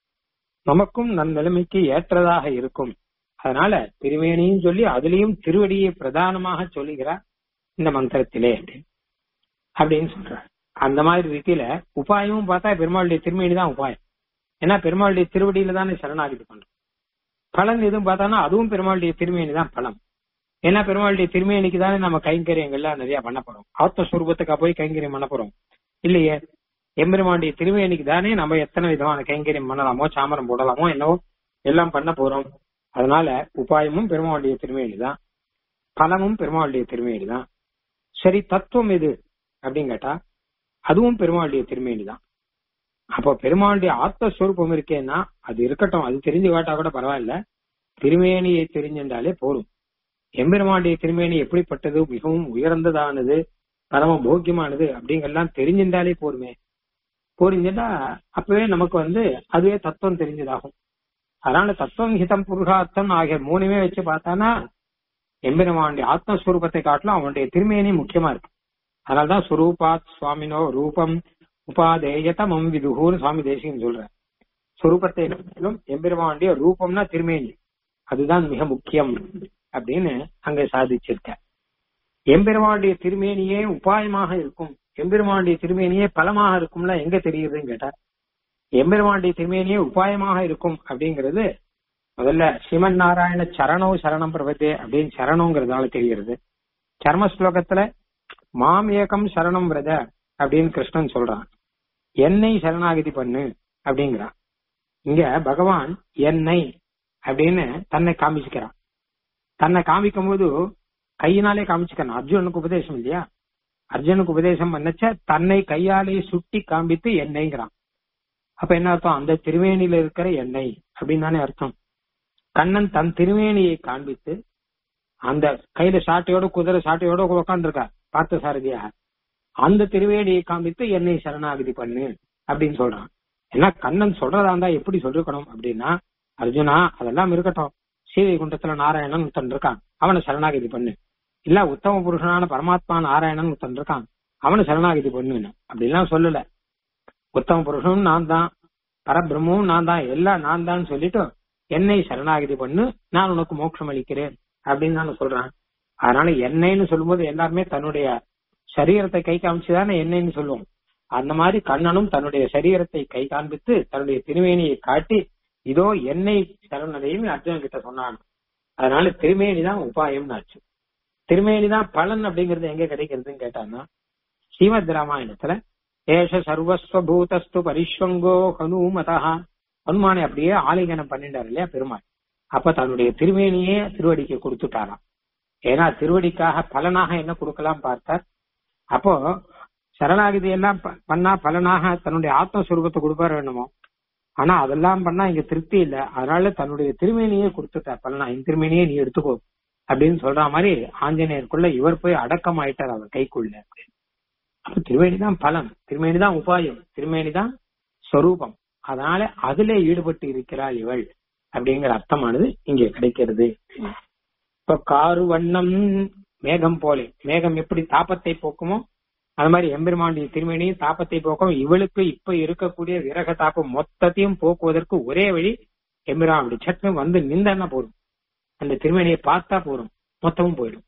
நமக்கும் நன் நிலைமைக்கு ஏற்றதாக இருக்கும் அதனால திருமேனியும் சொல்லி அதுலயும் திருவடியை பிரதானமாக சொல்லுகிறார் இந்த மந்திரத்திலே அப்படின்னு அப்படின்னு சொல்றார் அந்த மாதிரி ரீதியில உபாயமும் பார்த்தா பெருமாளுடைய திருமேனி தான் உபாயம் ஏன்னா பெருமாளுடைய திருவடியில தானே சரணாகிதி பண்றோம் பலன் எதுவும் பார்த்தானா அதுவும் பெருமாளுடைய திருமேனி தான் பலம் ஏன்னா பெருமாளுடைய திருமேனிக்கு தானே நம்ம கைங்கரியங்கள்லாம் நிறைய பண்ண போறோம் ஆத்மஸ்வரூபத்துக்கா போய் கைங்கரியம் பண்ண போறோம் இல்லையே எம்பெருமானுடைய திருமேனிக்கு தானே நம்ம எத்தனை விதமான கைங்கரியம் பண்ணலாமோ சாமரம் போடலாமோ என்னவோ எல்லாம் பண்ண போறோம் அதனால உபாயமும் பெருமாளுடைய திருமேனி தான் பலமும் பெருமாளுடைய திருமேனி தான் சரி தத்துவம் எது அப்படின்னு கேட்டா அதுவும் பெருமாளுடைய திருமேனி தான் அப்போ பெருமாளுடைய ஆத்மஸ்வரூபம் இருக்கேன்னா அது இருக்கட்டும் அது தெரிஞ்சு காட்டா கூட பரவாயில்ல திருமேனியை தெரிஞ்சின்றாலே போரும் எம்பெருமானுடைய திருமேனி எப்படிப்பட்டது மிகவும் உயர்ந்ததானது பரம போக்கியமானது அப்படிங்கெல்லாம் தெரிஞ்சிருந்தாலே போருமே புரிஞ்சுட்டா அப்பவே நமக்கு வந்து அதுவே தத்துவம் தெரிஞ்சதாகும் அதனால தத்துவம் ஹிதம் புருஷார்த்தம் ஆகிய மூணுமே வச்சு பார்த்தானா எம்பெருமானுடைய ஆத்மஸ்வரூபத்தை காட்டிலும் அவனுடைய திருமேனி முக்கியமா இருக்கு அதனாலதான் சுரூபாத் சுவாமினோ ரூபம் உபாதேயதமம் விதுகுன்னு சுவாமி தேசிகன் சொல்ற சுரூபத்தை காட்டிலும் எம்பெருமானுடைய ரூபம்னா திருமேனி அதுதான் மிக முக்கியம் அப்படின்னு அங்க சாதிச்சிருக்க எம்பெருமானுடைய திருமேனியே உபாயமாக இருக்கும் எம்பெருமானுடைய திருமேனியே பலமாக இருக்கும்ல எங்க தெரியுதுன்னு கேட்டா எம்பெருமானுடைய திருமேனியே உபாயமாக இருக்கும் அப்படிங்கிறது முதல்ல ஸ்ரீமன் நாராயண சரணோ சரணம் பிரபத்தே அப்படின்னு சரணங்கிறதால தெரிகிறது சர்ம ஸ்லோகத்துல மாம் ஏகம் சரணம் விரத அப்படின்னு கிருஷ்ணன் சொல்றான் என்னை சரணாகதி பண்ணு அப்படிங்கிறான் இங்க பகவான் என்னை அப்படின்னு தன்னை காமிச்சுக்கிறான் தன்னை காமிக்கும் போது கையினாலே காமிச்சுக்கணும் அர்ஜுனுக்கு உபதேசம் இல்லையா அர்ஜுனுக்கு உபதேசம் பண்ணச்ச தன்னை கையாலே சுட்டி காண்பித்து எண்ணெய்ங்கிறான் அப்ப என்ன அர்த்தம் அந்த திருவேணியில இருக்கிற எண்ணெய் அப்படின்னு தானே அர்த்தம் கண்ணன் தன் திருவேணியை காண்பித்து அந்த கையில சாட்டையோட குதிரை சாட்டையோட உட்காந்துருக்கா பார்த்த சாரதியா அந்த திருவேணியை காண்பித்து என்னை சரணாகதி பண்ணு அப்படின்னு சொல்றான் ஏன்னா கண்ணன் சொல்றதா இருந்தா எப்படி சொல்லிருக்கணும் அப்படின்னா அர்ஜுனா அதெல்லாம் இருக்கட்டும் சீதை குண்டத்துல நாராயணன் ஒருத்தன் இருக்கான் அவனை சரணாகதி பண்ணு இல்ல உத்தம புருஷனான பரமாத்மா நாராயணன் ஒருத்தன் இருக்கான் அவனை சரணாகதி பண்ணுன்னு அப்படிலாம் சொல்லல உத்தம புருஷனும் நான் தான் பரபிரமும் நான் தான் எல்லாம் நான் தான் சொல்லிட்டு என்னை சரணாகதி பண்ணு நான் உனக்கு மோட்சம் அளிக்கிறேன் அப்படின்னு நான் சொல்றான் அதனால என்னைன்னு சொல்லும்போது எல்லாருமே தன்னுடைய சரீரத்தை கை காமிச்சுதானே என்னைன்னு சொல்லுவோம் அந்த மாதிரி கண்ணனும் தன்னுடைய சரீரத்தை கை காண்பித்து தன்னுடைய திருமேனியை காட்டி இதோ என்னை சரணடையும் அர்ஜுனன் கிட்ட சொன்னான் அதனால திருமேனி தான் உபாயம் ஆச்சு திருமேனி தான் பலன் அப்படிங்கறது எங்க கிடைக்கிறதுன்னு கேட்டான்னா ஸ்ரீமத் ராமாயணத்துல ஏஷ சர்வஸ்வபூதஸ்து பரிஸ்வங்கோ ஹனுமதா ஹனுமானை அப்படியே ஆலிங்கனம் பண்ணிட்டார் இல்லையா பெருமாள் அப்ப தன்னுடைய திருமேனியே திருவடிக்கு கொடுத்துட்டாராம் ஏன்னா திருவடிக்காக பலனாக என்ன கொடுக்கலாம் பார்த்தார் அப்போ சரணாகிதி எல்லாம் ப- பண்ணா பலனாக தன்னுடைய ஆத்மஸ்வரூபத்தை கொடுப்பார் வேணுமோ ஆனா அதெல்லாம் பண்ணா இங்க திருப்தி இல்ல அதனால தன்னுடைய திருமேனியே கொடுத்துட்டார் பலனா இந்த திருமேனியே நீ எடுத்துக்கோ அப்படின்னு சொல்ற மாதிரி ஆஞ்சநேயருக்குள்ள இவர் போய் அடக்கம் ஆயிட்டார் அவர் கைக்குள்ள அப்ப திருமேனி தான் பலம் திருமேனி தான் உபாயம் திருமேனி தான் ஸ்வரூபம் அதனால அதுல ஈடுபட்டு இருக்கிறாள் இவள் அப்படிங்கிற அர்த்தமானது இங்கே கிடைக்கிறது இப்ப காரு வண்ணம் மேகம் போலே மேகம் எப்படி தாபத்தை போக்குமோ அது மாதிரி எம்பெருமாண்டிய திருமேனியும் தாபத்தை போக்கும் இவளுக்கு இப்ப இருக்கக்கூடிய விரக தாப்பம் மொத்தத்தையும் போக்குவதற்கு ஒரே வழி எம்பெருமான் அப்படி சட்டம் வந்து நின்றன்னா போதும் அந்த திருமேனியை பார்த்தா போதும் மொத்தமும் போயிடும்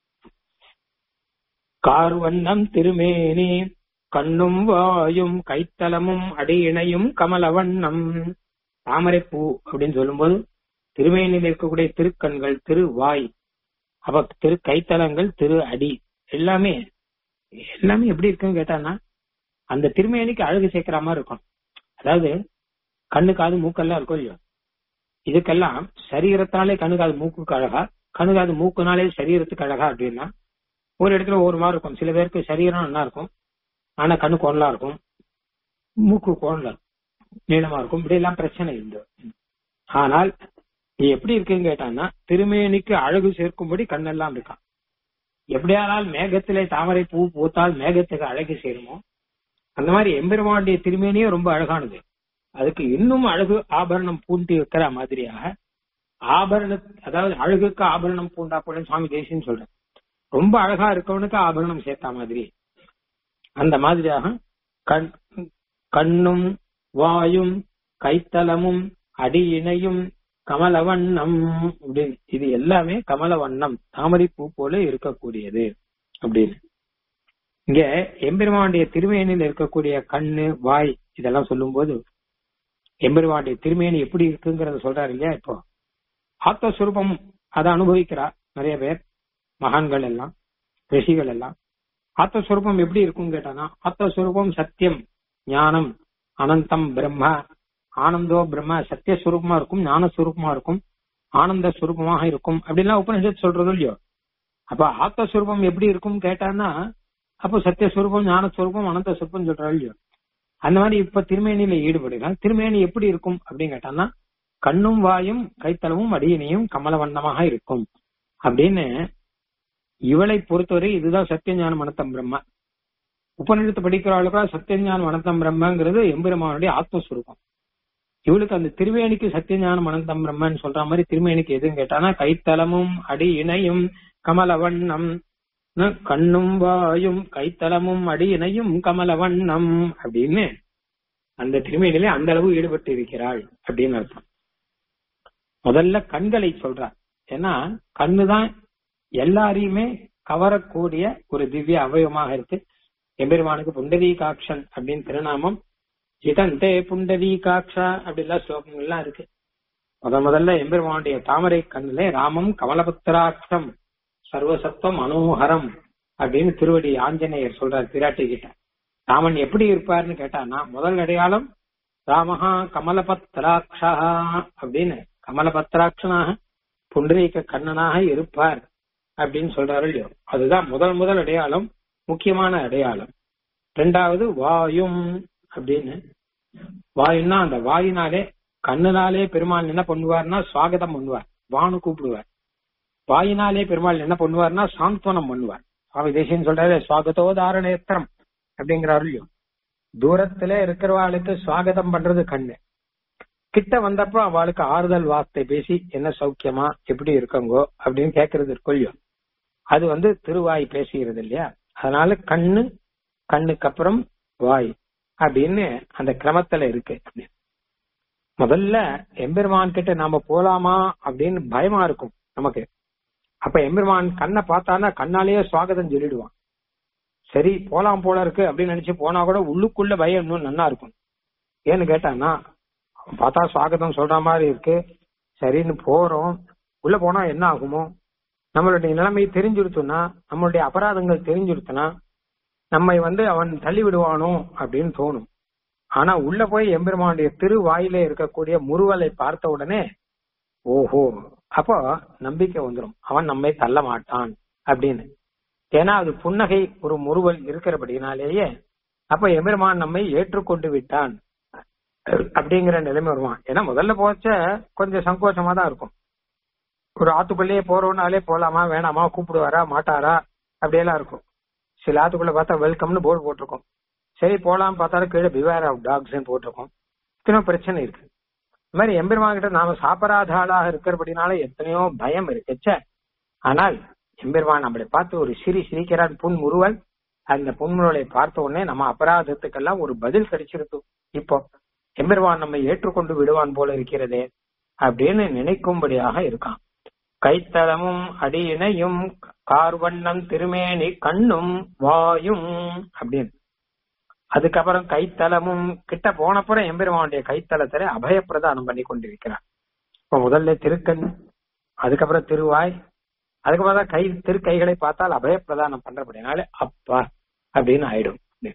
கார் வண்ணம் திருமேனி கண்ணும் வாயும் கைத்தலமும் அடியிணையும் கமல வண்ணம் தாமரைப்பூ அப்படின்னு சொல்லும்போது திருமேனியில் இருக்கக்கூடிய திருக்கண்கள் திருவாய் அப்ப திரு கைத்தலங்கள் திரு அடி எல்லாமே எல்லாமே எப்படி இருக்குன்னு கேட்டான்னா அந்த திருமேனிக்கு அழகு சேர்க்கிற மாதிரி இருக்கும் அதாவது கண்ணு காது மூக்கெல்லாம் இருக்கும் இல்லையோ இதுக்கெல்லாம் சரீரத்தாலே கண்ணு காது மூக்குக்கு அழகா கண்ணு காது மூக்குனாலே சரீரத்துக்கு அழகா அப்படின்னா ஒரு இடத்துல ஒரு மாதிரி இருக்கும் சில பேருக்கு சரீரம் நல்லா இருக்கும் ஆனா கண்ணு கோணலா இருக்கும் மூக்கு கோணல நீளமா இருக்கும் இப்படி எல்லாம் பிரச்சனை இல்லை ஆனால் இது எப்படி இருக்குன்னு கேட்டான்னா திருமேனிக்கு அழகு சேர்க்கும்படி கண்ணெல்லாம் இருக்கான் எப்படியானால் மேகத்திலே தாமரை பூ பூத்தால் மேகத்துக்கு அழகு சேருமோ அந்த மாதிரி எம்பெருமானுடைய திருமேனியே ரொம்ப அழகானது அதுக்கு இன்னும் அழகு ஆபரணம் பூண்டி வைக்கிற மாதிரியாக ஆபரண அதாவது அழகுக்கு ஆபரணம் பூண்டா போல சுவாமி தேசின்னு சொல்றேன் ரொம்ப அழகா இருக்கவனுக்கு ஆபரணம் சேர்த்தா மாதிரி அந்த மாதிரியாக கண் கண்ணும் வாயும் கைத்தலமும் அடியினையும் கமலவண்ணம் அப்படின்னு இது எல்லாமே கமலவண்ணம் தாமரை பூ போல இருக்கக்கூடியது அப்படின்னு இங்க எம்பெருமானுடைய திருமேனியில் இருக்கக்கூடிய கண்ணு வாய் இதெல்லாம் சொல்லும்போது எம்பெருமானுடைய திருமேனி எப்படி இருக்குங்கிறத சொல்றாரு இல்லையா இப்போ ஆத்மஸ்வரூபம் அதை அனுபவிக்கிறா நிறைய பேர் மகான்கள் எல்லாம் ரிஷிகள் எல்லாம் ஆத்மஸ்வரூபம் எப்படி இருக்கும் கேட்டானா ஆத்மஸ்வரூபம் சத்தியம் ஞானம் அனந்தம் பிரம்ம ஆனந்தோ பிரம்ம சத்தியஸ்வரூபமா இருக்கும் ஞானஸ்வரூபமா இருக்கும் ஆனந்த ஸ்வரூபமாக இருக்கும் அப்படின்லாம் உபனிஷத் சொல்றது இல்லையோ அப்ப ஆத்மஸ்வரூபம் எப்படி இருக்கும் கேட்டான்னா அப்போ சத்தியஸ்வரூபம் ஞானஸ்வரூபம் அனந்த ஸ்வரூபம் சொல்றா இல்லையோ அந்த மாதிரி இப்ப திருமேனியில ஈடுபடுகிறார் திருமேனி எப்படி இருக்கும் அப்படின்னு கேட்டான்னா கண்ணும் வாயும் கைத்தளமும் அடியினையும் கமலவண்ணமாக இருக்கும் அப்படின்னு இவளை பொறுத்தவரை இதுதான் சத்தியஞானம் அனந்தம் பிரம்ம உபநிடத்தை படிக்கிறவளுக்கு சத்தியஞானம் அனந்தம் பிரம்மங்கிறது எம்பெருமானுடைய ஆத்மஸ்வரூபம் இவளுக்கு அந்த திருவேணிக்கு சத்தியஞானம் அனந்தம் பிரம்மன்னு சொல்ற மாதிரி திருமேனிக்கு எதுன்னு கேட்டானா கைத்தலமும் அடி இணையும் கமலவண்ணம் கண்ணும் வாயும் கைத்தலமும் அடி இணையும் கமலவண்ணம் அப்படின்னு அந்த திருமேனிலே அந்த அளவு ஈடுபட்டு இருக்கிறாள் அப்படின்னு அர்த்தம் முதல்ல கண்களை சொல்றார் ஏன்னா கண்ணுதான் எல்லாரையுமே கவரக்கூடிய ஒரு திவ்ய அவயவமாக இருக்கு எம்பெருமானுக்கு புண்டரீகாட்சன் அப்படின்னு திருநாமம் ஜிதந்தே புண்டரீகாட்சா அப்படிலாம் ஸ்லோகங்கள்லாம் இருக்கு முத முதல்ல எம்பெருமானுடைய தாமரை கண்ணிலே ராமம் கமலபத்திராட்சம் சர்வசத்துவம் மனோகரம் அப்படின்னு திருவடி ஆஞ்சநேயர் சொல்றார் பிராட்டி கிட்ட ராமன் எப்படி இருப்பார்னு கேட்டானா முதல் அடையாளம் ராமஹா கமலபத்ராட்சா அப்படின்னு கமலபத்ராட்சனாக புண்டரீக கண்ணனாக இருப்பார் அப்படின்னு சொல்றாரு இல்லையோ அதுதான் முதல் முதல் அடையாளம் முக்கியமான அடையாளம் ரெண்டாவது வாயும் அப்படின்னு வாயுன்னா அந்த வாயினாலே கண்ணுனாலே பெருமாள் என்ன பண்ணுவார்னா சுவாகதம் பண்ணுவார் வானு கூப்பிடுவார் வாயினாலே பெருமாள் என்ன பண்ணுவார்னா சாந்தவனம் பண்ணுவார் சுவாமி தேசியன் சொல்றாரு சுவாகத்தோ தாரணேத்திரம் அப்படிங்கிறாரு இல்லையோ தூரத்துல இருக்கிறவாளுக்கு சுவாகதம் பண்றது கண்ணு கிட்ட வந்தப்போ அவளுக்கு ஆறுதல் வார்த்தை பேசி என்ன சௌக்கியமா எப்படி இருக்கங்கோ அப்படின்னு கேட்கறது இருக்கொல்லியோ அது வந்து திருவாய் பேசுகிறது இல்லையா அதனால கண்ணு கண்ணுக்கு அப்புறம் வாய் அப்படின்னு அந்த கிரமத்துல இருக்கு முதல்ல எம்பெருமான் கிட்ட நாம போலாமா அப்படின்னு பயமா இருக்கும் நமக்கு அப்ப எம்பெருமான் கண்ணை பார்த்தானா கண்ணாலேயே சுவாகதம் சொல்லிடுவான் சரி போலாம் போல இருக்கு அப்படின்னு நினைச்சு போனா கூட உள்ளுக்குள்ள பயம் இன்னும் நன்னா இருக்கும் ஏன்னு கேட்டானா பார்த்தா சுவாகதம் சொல்ற மாதிரி இருக்கு சரின்னு போறோம் உள்ள போனா என்ன ஆகுமோ நம்மளுடைய நிலைமை தெரிஞ்சுடுத்துனா நம்மளுடைய அபராதங்கள் தெரிஞ்சுடுத்துனா நம்மை வந்து அவன் தள்ளி விடுவானோ அப்படின்னு தோணும் ஆனா உள்ள போய் எம்பெருமானுடைய திருவாயில இருக்கக்கூடிய முறுவலை பார்த்த உடனே ஓஹோ அப்போ நம்பிக்கை வந்துடும் அவன் நம்மை தள்ள மாட்டான் அப்படின்னு ஏன்னா அது புன்னகை ஒரு முறுவல் இருக்கிறபடினாலேயே அப்ப எம்பெருமான் நம்மை ஏற்றுக்கொண்டு விட்டான் அப்படிங்கிற நிலைமை வருவான் ஏன்னா முதல்ல போச்ச கொஞ்சம் சங்கோச்சமா தான் இருக்கும் ஒரு ஆத்துக்குள்ளேயே போறோம்னாலே போலாமா வேணாமா கூப்பிடுவாரா மாட்டாரா அப்படியெல்லாம் இருக்கும் சில ஆத்துக்குள்ள பார்த்தா வெல்கம்னு போர்டு போட்டிருக்கோம் சரி போலாம் பார்த்தாலும் கீழே பிவேர் ஆஃப் டாக்ஸ் போட்டிருக்கோம் இத்தனை பிரச்சனை இருக்கு இந்த மாதிரி எம்பெருமான் கிட்ட நாம சாப்பராத ஆளாக இருக்கிறபடினால எத்தனையோ பயம் இருக்குச்ச ஆனால் எம்பெருமான் நம்மளை பார்த்து ஒரு சிரி சிரிக்கிறான் புன்முறுவல் அந்த புன்முறுவலை பார்த்த உடனே நம்ம அபராதத்துக்கெல்லாம் ஒரு பதில் கிடைச்சிருக்கு இப்போ எம்பெருமான் நம்மை ஏற்றுக்கொண்டு விடுவான் போல இருக்கிறதே அப்படின்னு நினைக்கும்படியாக இருக்கான் கைத்தளமும் அடியினையும் கார்வண்ணம் திருமேனி கண்ணும் வாயும் அப்படின்னு அதுக்கப்புறம் கைத்தலமும் கிட்ட போனப்புறம் எம்பெருமானுடைய கைத்தலத்திலே அபயப்பிரதானம் பண்ணி கொண்டிருக்கிறார் இப்ப முதல்ல திருக்கண் அதுக்கப்புறம் திருவாய் அதுக்கப்புறம் தான் கை திருக்கைகளை பார்த்தால் அபயப்பிரதானம் பண்றபடினாலே அப்பா அப்படின்னு ஆயிடும்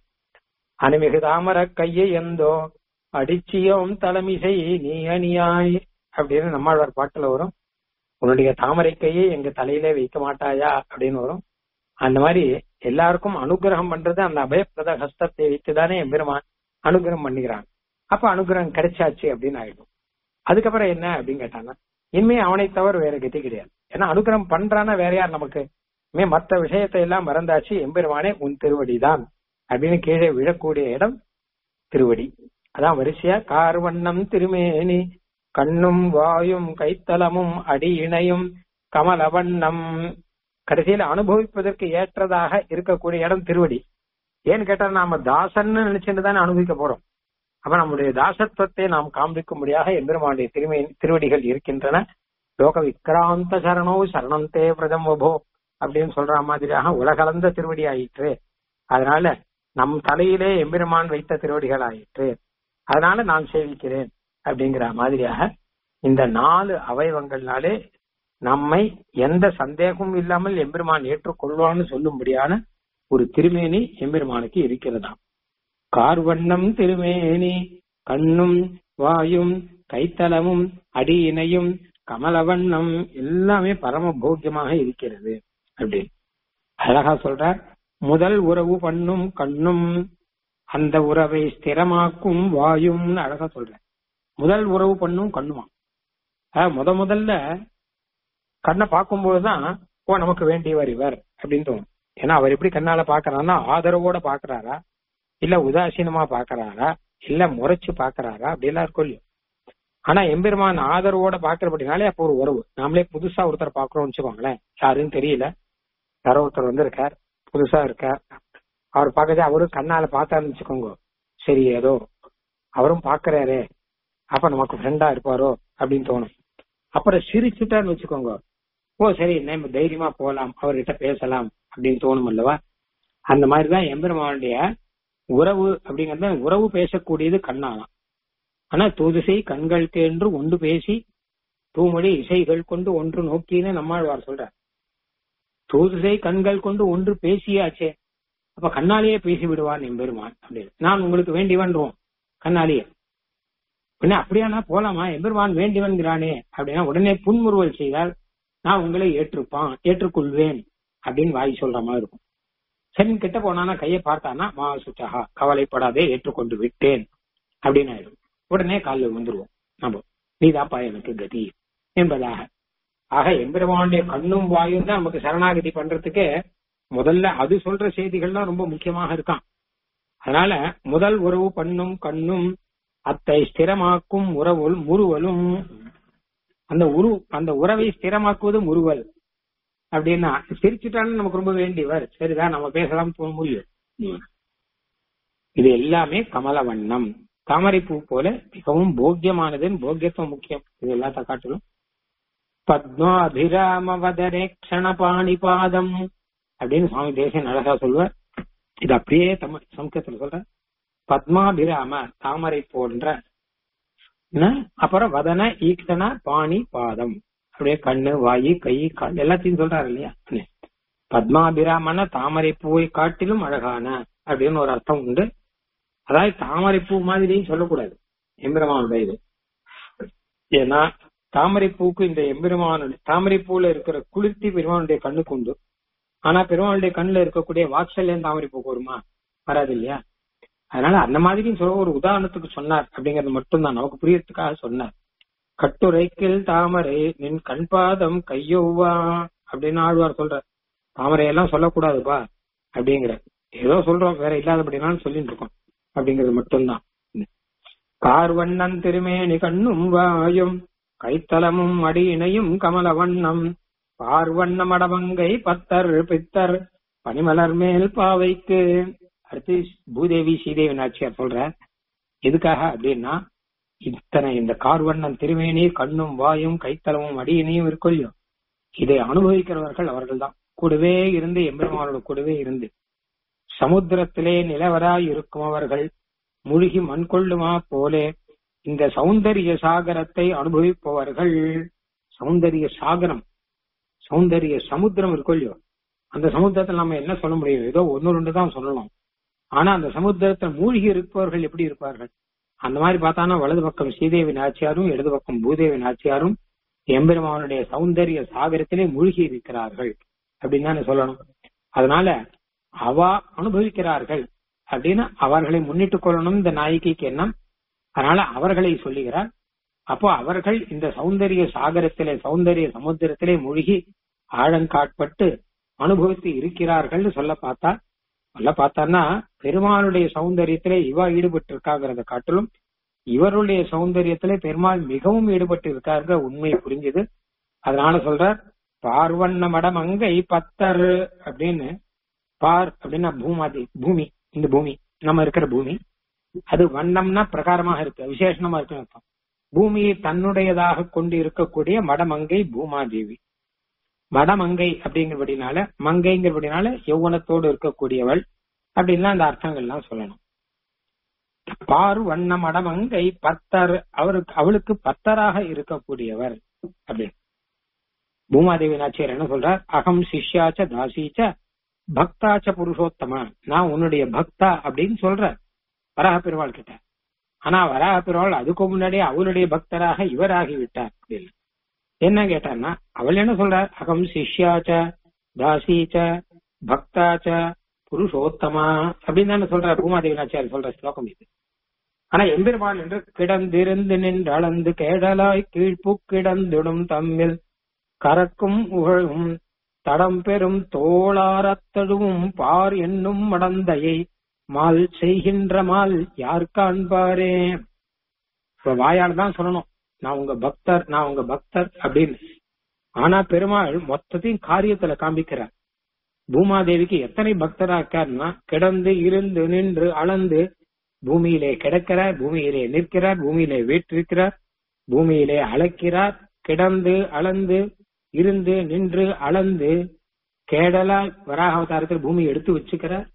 அணிமிகு தாமர கையை எந்தோ அடிச்சியோம் தலைமிசை நீ அணியாய் அப்படின்னு நம்மாழ்வார் பாட்டுல வரும் உன்னுடைய தாமரை கையை எங்க தலையிலே வைக்க மாட்டாயா அப்படின்னு வரும் அந்த மாதிரி எல்லாருக்கும் அனுகிரகம் பண்றது அந்த அபயப்பிரத ஹஸ்தத்தை வைத்துதானே எம்பெருமான் அனுகிரகம் பண்ணிக்கிறான் அப்ப அனுகிரகம் கிடைச்சாச்சு அப்படின்னு ஆயிடும் அதுக்கப்புறம் என்ன அப்படின்னு கேட்டாங்க இனிமே அவனை தவிர வேற கதி கிடையாது ஏன்னா அனுகிரகம் பண்றானா வேற யார் நமக்கு இனிமே மத்த விஷயத்தை எல்லாம் மறந்தாச்சு எம்பெருமானே உன் திருவடிதான் அப்படின்னு கீழே விழக்கூடிய இடம் திருவடி அதான் வரிசையா கார்வண்ணம் திருமேனி கண்ணும் வாயும் கைத்தலமும் அடி இணையும் கமலவண்ணம் கடைசியில அனுபவிப்பதற்கு ஏற்றதாக இருக்கக்கூடிய இடம் திருவடி ஏன்னு கேட்டா நாம தாசன்னு நினைச்சுட்டு தானே அனுபவிக்க போறோம் அப்ப நம்முடைய தாசத்துவத்தை நாம் காண்பிக்கும்படியாக எம்பெருமானுடைய திருமை திருவடிகள் இருக்கின்றன லோக விக்ராந்த சரணோ சரணந்தே பிரதம் வபோ அப்படின்னு சொல்ற மாதிரியாக உலகளந்த திருவடி ஆயிற்று அதனால நம் தலையிலே எம்பெருமான் வைத்த திருவடிகள் ஆயிற்று அதனால நான் சேவிக்கிறேன் அப்படிங்கிற மாதிரியாக இந்த நாலு அவயவங்கள்னாலே நம்மை எந்த சந்தேகமும் இல்லாமல் எம்பெருமான் ஏற்றுக்கொள்வான்னு சொல்லும்படியான ஒரு திருமேனி எம்பெருமானுக்கு இருக்கிறதாம் கார்வண்ணம் திருமேனி கண்ணும் வாயும் கைத்தலமும் அடியினையும் கமலவண்ணம் எல்லாமே பரம போக்கியமாக இருக்கிறது அப்படின்னு அழகா சொல்றார் முதல் உறவு பண்ணும் கண்ணும் அந்த உறவை ஸ்திரமாக்கும் வாயும்னு அழகா சொல்ற முதல் உறவு பண்ணும் கண்ணுமா முத முதல்ல கண்ணை பார்க்கும்போதுதான் ஓ நமக்கு வேண்டியவர் இவர் அப்படின்னு தோணும் ஏன்னா அவர் எப்படி கண்ணால பாக்குறாருன்னா ஆதரவோட பாக்குறாரா இல்ல உதாசீனமா பாக்குறாரா இல்ல முறைச்சு பாக்குறாரா அப்படிலாம் இருக்கும் இல்லையோ ஆனா எம்பெருமான் ஆதரவோட பாக்குறபடினாலே அப்போ ஒரு உறவு நாமளே புதுசா ஒருத்தர் பாக்குறோம்னு வச்சுக்கோங்களேன் யாருன்னு தெரியல யாரோ ஒருத்தர் வந்திருக்கார் புதுசா இருக்கார் அவர் பார்க்கறது அவரும் கண்ணால பார்த்தாருன்னு வச்சுக்கோங்க சரி ஏதோ அவரும் பாக்குறாரு அப்ப நமக்கு ஃப்ரெண்டா இருப்பாரோ அப்படின்னு தோணும் அப்புறம் சிரிச்சுட்டான்னு வச்சுக்கோங்க ஓ சரி நம்ம தைரியமா போலாம் அவர்கிட்ட பேசலாம் அப்படின்னு தோணும் அல்லவா அந்த மாதிரிதான் எம்பெருமானுடைய உறவு அப்படிங்கறது உறவு பேசக்கூடியது கண்ணாலாம் ஆனா தூதுசை கண்களுக்கு என்று ஒன்று பேசி தூமொழி இசைகள் கொண்டு ஒன்று நோக்கின்னு நம்மாழ்வார் சொல்ற தூதுசை கண்கள் கொண்டு ஒன்று பேசியாச்சே அப்ப கண்ணாலேயே பேசி விடுவான் எம்பெருமான் அப்படின்னு நான் உங்களுக்கு வேண்டிவன்றோம் கண்ணாலேயே உடனே அப்படியானா போலாமா எம்பெருமான் வேண்டிவன்கிறானே அப்படின்னா உடனே புன்முறுவல் செய்தால் நான் உங்களை ஏற்றுப்பான் ஏற்றுக்கொள்வேன் அப்படின்னு வாய் சொல்ற மாதிரி இருக்கும் சரி கிட்ட போனானா கையை பார்த்தானா மா சுச்சகா கவலைப்படாதே ஏற்றுக்கொண்டு விட்டேன் அப்படின்னு ஆயிடும் உடனே காலில் வந்துருவோம் நம்ம நீதாப்பா எனக்கு கதி என்பதாக ஆக எம்பெருமானுடைய கண்ணும் வாயும் தான் நமக்கு சரணாகதி பண்றதுக்கு முதல்ல அது சொல்ற செய்திகள்லாம் ரொம்ப முக்கியமாக இருக்கான் அதனால முதல் உறவு பண்ணும் கண்ணும் அத்தை ஸ்திரமாக்கும் உறவுள் முறுவலும் அந்த உரு அந்த உறவை ஸ்திரமாக்குவது முறுவல் அப்படின்னா சிரிச்சுட்டாலும் நமக்கு ரொம்ப வேண்டியவர் சரிதான் நம்ம பேசலாம் போக முடியும் இது எல்லாமே கமல வண்ணம் தாமரைப்பூ போல மிகவும் போக்கியமானது போக்கியத்துவம் முக்கியம் இது எல்லாத்த காட்டிலும் பத்மாபிராம வதரே க்ஷணபாணி பாதம் அப்படின்னு சுவாமி தேசியன் அழகா சொல்லுவார் இது அப்படியே தமிழ் சம்ஸ்கிருதத்துல சொல்ற பத்மாபிராம தாமரை போன்ற அப்புறம் வதன ஈக்ஷண பாணி பாதம் அப்படியே கண்ணு வாயு கை கால் எல்லாத்தையும் சொல்றாரு இல்லையா பத்மாபிராமன தாமரை பூவை காட்டிலும் அழகான அப்படின்னு ஒரு அர்த்தம் உண்டு அதாவது தாமரை பூ மாதிரியும் சொல்லக்கூடாது எம்பெருமானுடைய இது ஏன்னா தாமரை பூக்கு இந்த எம்பெருமானுடைய தாமரை பூல இருக்கிற குளிர்த்தி பெருமானுடைய கண்ணுக்கு உண்டு ஆனா பெருமாளுடைய கண்ணுல இருக்கக்கூடிய வாத்சல்யம் தாமரை பூக்கு வருமா வராது இல்லையா அதனால அந்த மாதிரி சொல்ல ஒரு உதாரணத்துக்கு சொன்னார் அப்படிங்கறது மட்டும்தான் நமக்கு புரியறதுக்காக சொன்னார் கட்டுரைக்கில் தாமரை நின் கண்பாதம் கையொவ்வா அப்படின்னு ஆழ்வார் சொல்ற தாமரையெல்லாம் சொல்லக்கூடாதுப்பா அப்படிங்கிற ஏதோ சொல்றோம் வேற இல்லாதபடினாலும் சொல்லிட்டு இருக்கோம் அப்படிங்கிறது மட்டும்தான் கார்வண்ணன் திருமேனி கண்ணும் வாயும் கைத்தலமும் அடியினையும் கமல வண்ணம் பார்வண்ண மடமங்கை பத்தர் பித்தர் பனிமலர் மேல் பாவைக்கு அடுத்து பூதேவி ஸ்ரீதேவி நாச்சியார் சொல்ற எதுக்காக அப்படின்னா இத்தனை இந்த கார்வண்ணன் திருமேனி கண்ணும் வாயும் கைத்தலமும் அடியினையும் இருக்கும் இல்லையோ இதை அனுபவிக்கிறவர்கள் அவர்கள் தான் கூடவே இருந்து எம்பெருமானோட கூடவே இருந்து சமுத்திரத்திலே நிலவராய் இருக்கும் அவர்கள் முழுகி மண் கொள்ளுமா போலே இந்த சௌந்தரிய சாகரத்தை அனுபவிப்பவர்கள் சௌந்தரிய சாகரம் சௌந்தரிய சமுத்திரம் இருக்கும் இல்லையோ அந்த சமுத்திரத்தில் நம்ம என்ன சொல்ல முடியும் ஏதோ ஒன்னு ரெண்டு தான் சொல்லணும் ஆனா அந்த சமுத்திரத்தில் மூழ்கி இருப்பவர்கள் எப்படி இருப்பார்கள் அந்த மாதிரி பார்த்தானா வலது பக்கம் ஸ்ரீதேவி நாச்சியாரும் இடது பக்கம் பூதேவி நாச்சியாரும் எம்பெருமானுடைய சௌந்தரிய சாகரத்திலே மூழ்கி இருக்கிறார்கள் அப்படின்னு தானே சொல்லணும் அதனால அவா அனுபவிக்கிறார்கள் அப்படின்னு அவர்களை முன்னிட்டுக் கொள்ளணும் இந்த நாயகிக்கு எண்ணம் அதனால அவர்களை சொல்லுகிறார் அப்போ அவர்கள் இந்த சௌந்தரிய சாகரத்திலே சௌந்தரிய சமுத்திரத்திலே மூழ்கி ஆழங்காட்பட்டு அனுபவித்து இருக்கிறார்கள் சொல்ல பார்த்தா சொல்ல பார்த்தான்னா பெருமாளுடைய சௌந்தரியத்திலே இவா ஈடுபட்டு இருக்காங்கிறத காட்டிலும் இவருடைய சௌந்தரியத்திலே பெருமாள் மிகவும் ஈடுபட்டு இருக்காருங்க உண்மை புரிஞ்சுது அதனால சொல்றார் பார்வண்ண மடம் அங்கை பத்தர் அப்படின்னு பார் அப்படின்னா பூமாதி பூமி இந்த பூமி நம்ம இருக்கிற பூமி அது வண்ணம்னா பிரகாரமாக இருக்கு விசேஷமா இருக்கு அர்த்தம் பூமியை தன்னுடையதாக கொண்டு இருக்கக்கூடிய மடமங்கை பூமாதேவி மடமங்கை அப்படிங்கிறபடினால மங்கைங்கிறபடினால யௌவனத்தோடு இருக்கக்கூடியவள் அப்படின்லாம் அந்த அர்த்தங்கள்லாம் சொல்லணும் பாரு வண்ண மடமங்கை பத்தர் அவருக்கு அவளுக்கு பத்தராக இருக்கக்கூடியவர் அப்படின்னு பூமாதேவி நாச்சியார் என்ன சொல்றார் அகம் சிஷ்யாச்ச தாசீச்ச பக்தாச்ச புருஷோத்தமா நான் உன்னுடைய பக்தா அப்படின்னு சொல்ற வராக பெருவாள் கிட்ட ஆனா வராக பெருவாள் அதுக்கு முன்னாடி அவளுடைய பக்தராக இவர் ஆகிவிட்டார் அப்படின்னு என்ன கேட்டான்னா அவள் என்ன சொல்றார் அகம் சிஷ்யாச்ச தாசீச்ச பக்தாச்ச புருஷோத்தமா அப்படின்னு தானே சொல்றார் பூமாதேவி நாச்சியார் சொல்ற ஸ்லோகம் இது ஆனா எம்பெருமான் என்று கிடந்திருந்து நின்று அளந்து கேடலாய் கீழ்ப்பு கிடந்திடும் தம்மில் கறக்கும் உகழும் தடம் பெறும் தோளாரத்தழுவும் பார் என்னும் மடந்தையை மால் செய்கின்ற மால் யார் காண்பாரே இப்ப வாயால் தான் சொல்லணும் நான் உங்க பக்தர் நான் உங்க பக்தர் அப்படின்னு ஆனா பெருமாள் மொத்தத்தையும் காரியத்துல காண்பிக்கிறார் பூமாதேவிக்கு எத்தனை பக்தரா இருக்காருன்னா கிடந்து இருந்து நின்று அளந்து பூமியிலே கிடக்கிறார் பூமியிலே நிற்கிறார் பூமியிலே வீற்றிருக்கிறார் பூமியிலே அழைக்கிறார் கிடந்து அளந்து இருந்து நின்று அளந்து கேடலா வராக அவதாரத்தில் பூமி எடுத்து வச்சுக்கிறார்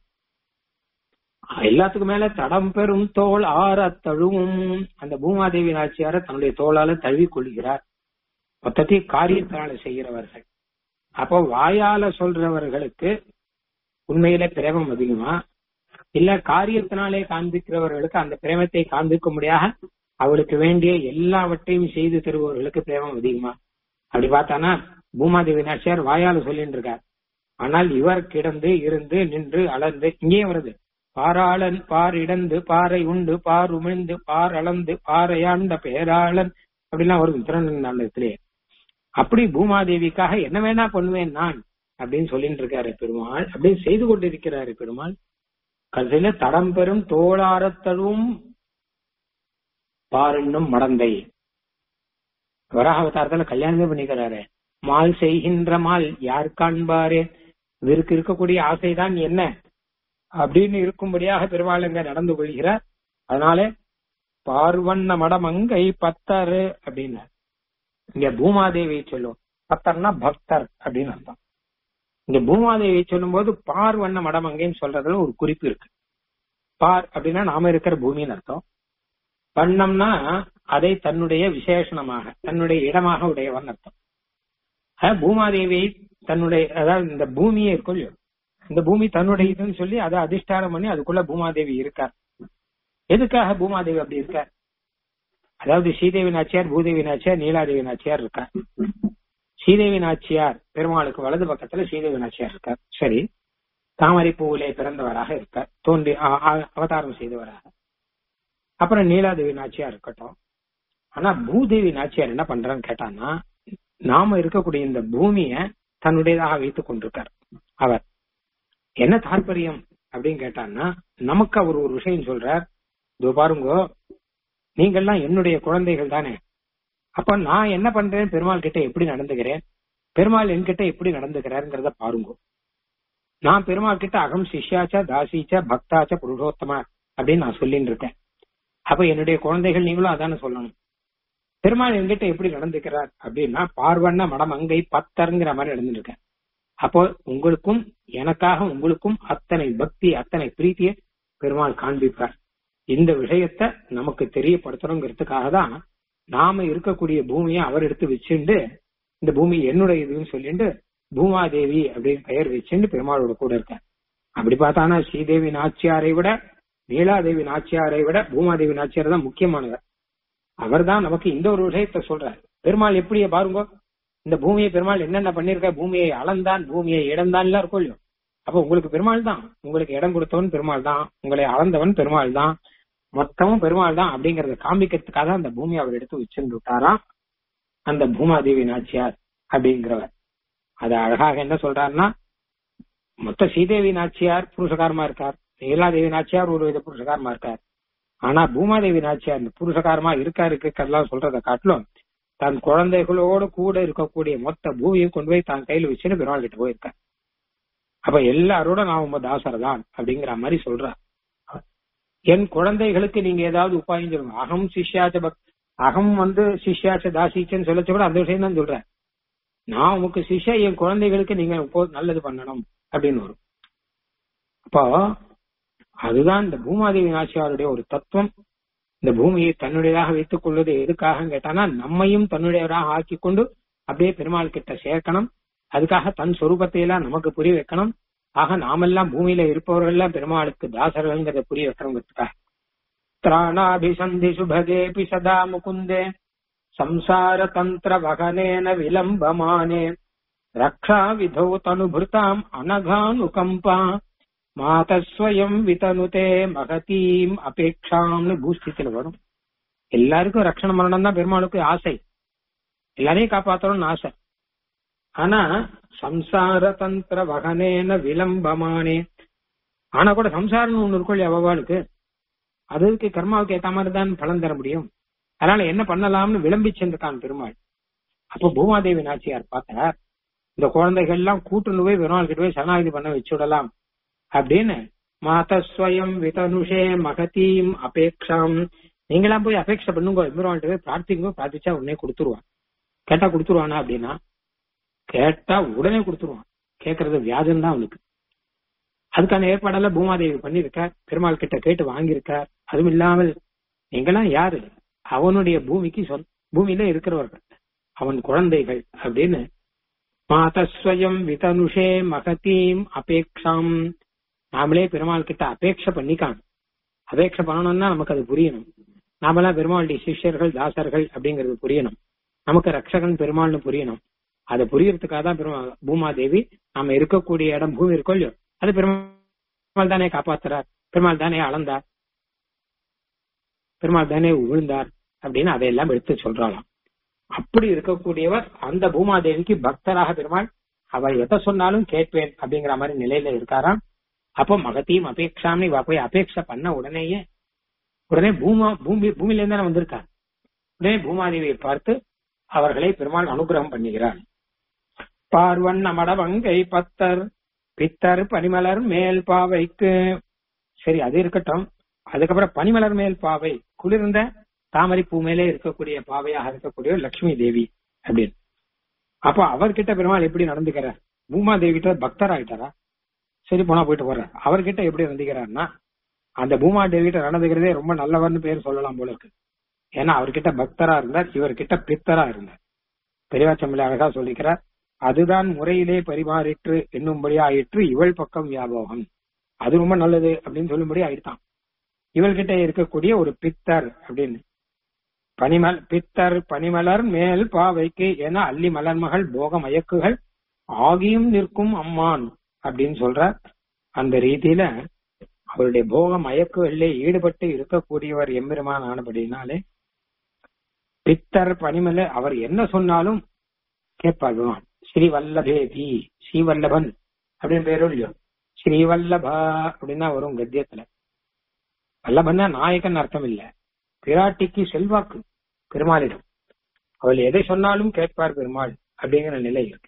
எல்லாத்துக்கும் மேல தடம் பெறும் தோல் ஆற தழுவும் அந்த பூமாதேவி நாச்சியார தன்னுடைய தோளால தழுவி கொள்கிறார் மொத்தத்தையும் காரியத்தினால செய்கிறவர்கள் அப்போ வாயால சொல்றவர்களுக்கு உண்மையில பிரேமம் அதிகமா இல்ல காரியத்தினாலே காண்பிக்கிறவர்களுக்கு அந்த பிரேமத்தை காண்பிக்க முடியாத அவளுக்கு வேண்டிய எல்லாவற்றையும் செய்து தருபவர்களுக்கு பிரேமம் அதிகமா அப்படி பார்த்தானா பூமாதேவி நாச்சியார் வாயால சொல்லிட்டு இருக்கார் ஆனால் இவர் கிடந்து இருந்து நின்று அளந்து இங்கே வருது பாராளன் பார் இடந்து பாறை உண்டு பார் உமிழ்ந்து பார் அளந்து பாறையாண்ட பேராளன் அப்படிலாம் வருது திருநெல்வேலியிலே அப்படி பூமாதேவிக்காக என்ன வேணா பண்ணுவேன் நான் அப்படின்னு சொல்லிட்டு இருக்காரு பெருமாள் அப்படின்னு செய்து கொண்டிருக்கிறாரு பெருமாள் கடைசியில தடம் பெறும் தோளாரத்தழுவும் பாருன்னும் மடந்தை வராக அவதாரத்துல கல்யாணமே பண்ணிக்கிறாரு மால் செய்கின்ற மால் யார் காண்பாரே இதற்கு இருக்கக்கூடிய ஆசைதான் என்ன அப்படின்னு இருக்கும்படியாக பெருமாள் இங்க நடந்து கொள்கிறார் அதனால பார்வண்ண மடமங்கை பத்தர் அப்படின்னு இங்க பூமாதேவியை சொல்லும் பத்தர்னா பக்தர் அப்படின்னு அர்த்தம் இங்க பூமாதேவியை சொல்லும் போது பார்வண்ண மடமங்கைன்னு சொல்றதுல ஒரு குறிப்பு இருக்கு பார் அப்படின்னா நாம இருக்கிற பூமின்னு அர்த்தம் வண்ணம்னா அதை தன்னுடைய விசேஷணமாக தன்னுடைய இடமாக உடையவன் அர்த்தம் பூமாதேவியை தன்னுடைய அதாவது இந்த பூமியே இருக்கும் இல்லையோ இந்த பூமி தன்னுடைய இதுன்னு சொல்லி அதை அதிஷ்டானம் பண்ணி அதுக்குள்ள பூமாதேவி இருக்கார் எதுக்காக பூமாதேவி அப்படி இருக்கார் அதாவது ஸ்ரீதேவி நாச்சியார் பூதேவி நாச்சியார் நீலாதேவி நாச்சியார் இருக்கார் ஸ்ரீதேவி நாச்சியார் பெருமாளுக்கு வலது பக்கத்துல ஸ்ரீதேவி நாச்சியார் இருக்கார் சரி தாமரை பூவிலே பிறந்தவராக இருக்கார் தோன்றி அவதாரம் செய்தவராக அப்புறம் நீலாதேவி நாச்சியார் இருக்கட்டும் ஆனா பூதேவி நாச்சியார் என்ன பண்றான்னு கேட்டான்னா நாம இருக்கக்கூடிய இந்த பூமிய தன்னுடையதாக வைத்துக் கொண்டிருக்கார் அவர் என்ன தாற்பயம் அப்படின்னு கேட்டான்னா நமக்கு அவர் ஒரு விஷயம் சொல்றார் இதோ பாருங்க நீங்கள்லாம் என்னுடைய குழந்தைகள் தானே அப்ப நான் என்ன பண்றேன் பெருமாள் கிட்ட எப்படி நடந்துக்கிறேன் பெருமாள் என்கிட்ட எப்படி நடந்துக்கிறாருங்கிறத பாருங்க நான் பெருமாள் கிட்ட அகம் சிஷ்யாச்சா தாசிச்சா பக்தாச்சா புருஷோத்தமா அப்படின்னு நான் சொல்லிட்டு இருக்கேன் அப்ப என்னுடைய குழந்தைகள் நீங்களும் அதானே சொல்லணும் பெருமாள் என்கிட்ட எப்படி நடந்துக்கிறார் அப்படின்னா பார்வண்ண மடம் அங்கை பத்தருங்கிற மாதிரி நடந்துருக்கேன் அப்போ உங்களுக்கும் எனக்காக உங்களுக்கும் அத்தனை பக்தி அத்தனை பிரீத்தியை பெருமாள் காண்பிப்பார் இந்த விஷயத்த நமக்கு தெரியப்படுத்தணுங்கிறதுக்காக தான் நாம இருக்கக்கூடிய பூமியை அவர் எடுத்து வச்சுண்டு இந்த பூமி என்னுடைய இதுன்னு சொல்லிட்டு பூமாதேவி அப்படின்னு பெயர் வச்சுட்டு பெருமாளோட கூட இருக்கார் அப்படி பார்த்தானா ஸ்ரீதேவி நாச்சியாரை விட நீலாதேவி நாச்சியாரை விட பூமாதேவி நாச்சியார் தான் முக்கியமானவர் அவர் தான் நமக்கு இந்த ஒரு விஷயத்த சொல்றார் பெருமாள் எப்படி பாருங்க இந்த பூமியை பெருமாள் என்னென்ன பண்ணிருக்க பூமியை அளந்தான் பூமியை இடம்தான் எல்லாம் இருக்கும் இல்லையோ அப்ப உங்களுக்கு பெருமாள் தான் உங்களுக்கு இடம் கொடுத்தவன் பெருமாள் தான் உங்களை அளந்தவன் பெருமாள் தான் மொத்தமும் பெருமாள் தான் அப்படிங்கறத காமிக்கிறதுக்காக அந்த பூமி அவர் எடுத்து வச்சுட்டு விட்டாராம் அந்த பூமாதேவி நாச்சியார் அப்படிங்கிறவர் அது அழகாக என்ன சொல்றாருன்னா மொத்த ஸ்ரீதேவி நாச்சியார் புருஷகாரமா இருக்கார் நீலாதேவி நாச்சியார் ஒரு வித புருஷகாரமா இருக்கார் ஆனா பூமாதேவி நாச்சியார் இந்த புருஷகாரமா இருக்கா இருக்கிறதெல்லாம் சொல்றதை காட்டிலும் தன் குழந்தைகளோடு கூட இருக்கக்கூடிய மொத்த பூமியை கொண்டு போய் தான் கையில வச்சுன்னு பெருமாள் கிட்ட போயிருக்கார் அப்ப எல்லாரோட நான் உங்க தாசர் தான் அப்படிங்கிற மாதிரி சொல்றார் என் குழந்தைகளுக்கு நீங்க ஏதாவது உபாயம் சொல்லுங்க அகம் சிஷ்யாச்ச பக் அகம் வந்து சிஷ்யாச்ச தாசிச்சன்னு சொல்லச்ச கூட அந்த விஷயம் தான் சொல்றேன் நான் உமக்கு சிஷ்யா என் குழந்தைகளுக்கு நீங்க இப்போ நல்லது பண்ணணும் அப்படின்னு வரும் அப்போ அதுதான் இந்த பூமாதேவி நாச்சியாருடைய ஒரு தத்துவம் இந்த பூமியை தன்னுடையதாக வைத்துக் கொள்வது எதுக்காக கேட்டானா நம்மையும் தன்னுடையவராக ஆக்கி கொண்டு அப்படியே பெருமாள் கிட்ட சேர்க்கணும் அதுக்காக தன் சொரூபத்தை எல்லாம் நமக்கு புரிய வைக்கணும் ஆக நாமெல்லாம் பூமியில இருப்பவர்கள் எல்லாம் பெருமாளுக்கு தாசர்கள்ங்கிறத புரிய வைக்கணுங்கிறதுக்காக திராணாபிசந்தி சுபகேபி சதா முகுந்தே சம்சார தந்திர வகனேன விலம்பமானே ரக்ஷா விதௌ தனுபிருதாம் அனகானுகம்பா மாதஸ்வயம் விதனுதே மகதீம் அபேக்ஷாம்னு பூஸ்தித்துல வரும் எல்லாருக்கும் ரட்சண மரணம் தான் பெருமாளுக்கு ஆசை எல்லாரையும் காப்பாத்தணும்னு ஆசை ஆனா சம்சார தந்திர வகனேன விலம்பமானே ஆனா கூட சம்சாரம்னு ஒண்ணு இருக்கும் இல்லையா அவளுக்கு அதுக்கு கர்மாவுக்கு ஏத்த மாதிரி தான் பலன் தர முடியும் அதனால என்ன பண்ணலாம்னு விளம்பி சென்றிருக்கான் பெருமாள் அப்ப பூமாதேவி நாச்சியார் பார்த்தார் இந்த குழந்தைகள் எல்லாம் கூட்டுன்னு போய் பெருமாள் கிட்ட போய் சரணாகதி பண்ண வச்சு விடலாம் அப்படின்னு மாதஸ்வயம் விதனுஷே மகதீம் அபேக்ஷாம் நீங்களாம் போய் அபேட்சை பண்ணுங்க பெருமாள்கிட்ட போய் பிரார்த்திங்க பிரார்த்திச்சா உடனே கொடுத்துருவான் கேட்டா கொடுத்துருவானா அப்படின்னா கேட்டா உடனே கொடுத்துருவான் கேட்கறது வியாஜம் தான் அவனுக்கு அதுக்கான ஏற்பாடெல்லாம் பூமாதேவி பண்ணிருக்கார் பெருமாள் கிட்ட கேட்டு வாங்கியிருக்கார் அதுவும் இல்லாமல் நீங்களாம் யாரு அவனுடைய பூமிக்கு சொந்த பூமியில இருக்கிறவர்கள் அவன் குழந்தைகள் அப்படின்னு மாதஸ்வயம் விதனுஷே மகதீம் அபேக்ஷாம் நாமளே பெருமாள் கிட்ட அபேட்சை பண்ணிக்கான் அபேட்சை பண்ணணும்னா நமக்கு அது புரியணும் நாமெல்லாம் பெருமாளுடைய சிஷ்யர்கள் தாசர்கள் அப்படிங்கிறது புரியணும் நமக்கு ரக்ஷகன் பெருமாள்னு புரியணும் அதை புரியறதுக்காக தான் பெருமா பூமாதேவி நாம இருக்கக்கூடிய இடம் பூமி இருக்கோ இல்லையோ அது பெருமாள் தானே காப்பாத்துறார் பெருமாள் தானே அளந்தார் பெருமாள் தானே விழுந்தார் அப்படின்னு அதையெல்லாம் எடுத்து சொல்றாளாம் அப்படி இருக்கக்கூடியவர் அந்த பூமாதேவிக்கு பக்தராக பெருமாள் அவர் எதை சொன்னாலும் கேட்பேன் அப்படிங்கிற மாதிரி நிலையில இருக்காராம் அப்போ மகத்தையும் அபேட்சாமி இவ போய் அபேட்சை பண்ண உடனேயே உடனே பூமா பூமி பூமியில இருந்து வந்திருக்கார் உடனே பூமாதேவியை பார்த்து அவர்களை பெருமாள் அனுகிரகம் பண்ணுகிறார் பார்வண்ண மடவங்கை பத்தர் பித்தர் பனிமலர் மேல் பாவைக்கு சரி அது இருக்கட்டும் அதுக்கப்புறம் பனிமலர் மேல் பாவை குளிர்ந்த தாமரை பூ மேலே இருக்கக்கூடிய பாவையாக இருக்கக்கூடிய லட்சுமி தேவி அப்படின்னு அப்ப அவர்கிட்ட பெருமாள் எப்படி நடந்துக்கிறார் பூமா தேவி கிட்ட பக்தர் ஆயிட்டாரா சரி போனா போயிட்டு போறார் அவர்கிட்ட எப்படி நடந்துக்கிறார்னா அந்த பூமா தேவி கிட்ட நடந்துக்கிறதே ரொம்ப நல்லவர்னு பேர் சொல்லலாம் போல இருக்கு ஏன்னா அவர்கிட்ட பக்தரா இருந்தார் இவர்கிட்ட பித்தரா இருந்தார் பெரியவாச்சமில்ல அழகா சொல்லிக்கிறார் அதுதான் முறையிலே பரிமாறிற்று என்னும்படி ஆயிற்று இவள் பக்கம் வியாபகம் அது ரொம்ப நல்லது அப்படின்னு சொல்லும்படி ஆயிட்டான் இவள்கிட்ட இருக்கக்கூடிய ஒரு பித்தர் அப்படின்னு பனிமல் பித்தர் பனிமலர் மேல் பாவைக்கு என அள்ளி மலர் மகள் போக மயக்குகள் ஆகியும் நிற்கும் அம்மான் அப்படின்னு சொல்ற அந்த ரீதியில அவருடைய போக மயக்குகளிலே ஈடுபட்டு இருக்கக்கூடியவர் எம்பெருமான் ஆனபடினாலே பித்தர் பனிமல அவர் என்ன சொன்னாலும் கேட்பார் பகவான் ஸ்ரீவல்லபேதி ஸ்ரீவல்லபன் அப்படின்னு பேரும் இல்லையோ ஸ்ரீவல்லபா அப்படின்னா வரும் கத்தியத்துல வல்லபன்னா நாயகன் அர்த்தம் இல்ல பிராட்டிக்கு செல்வாக்கு பெருமாளிடம் அவள் எதை சொன்னாலும் கேட்பார் பெருமாள் அப்படிங்கிற நிலை இருக்கு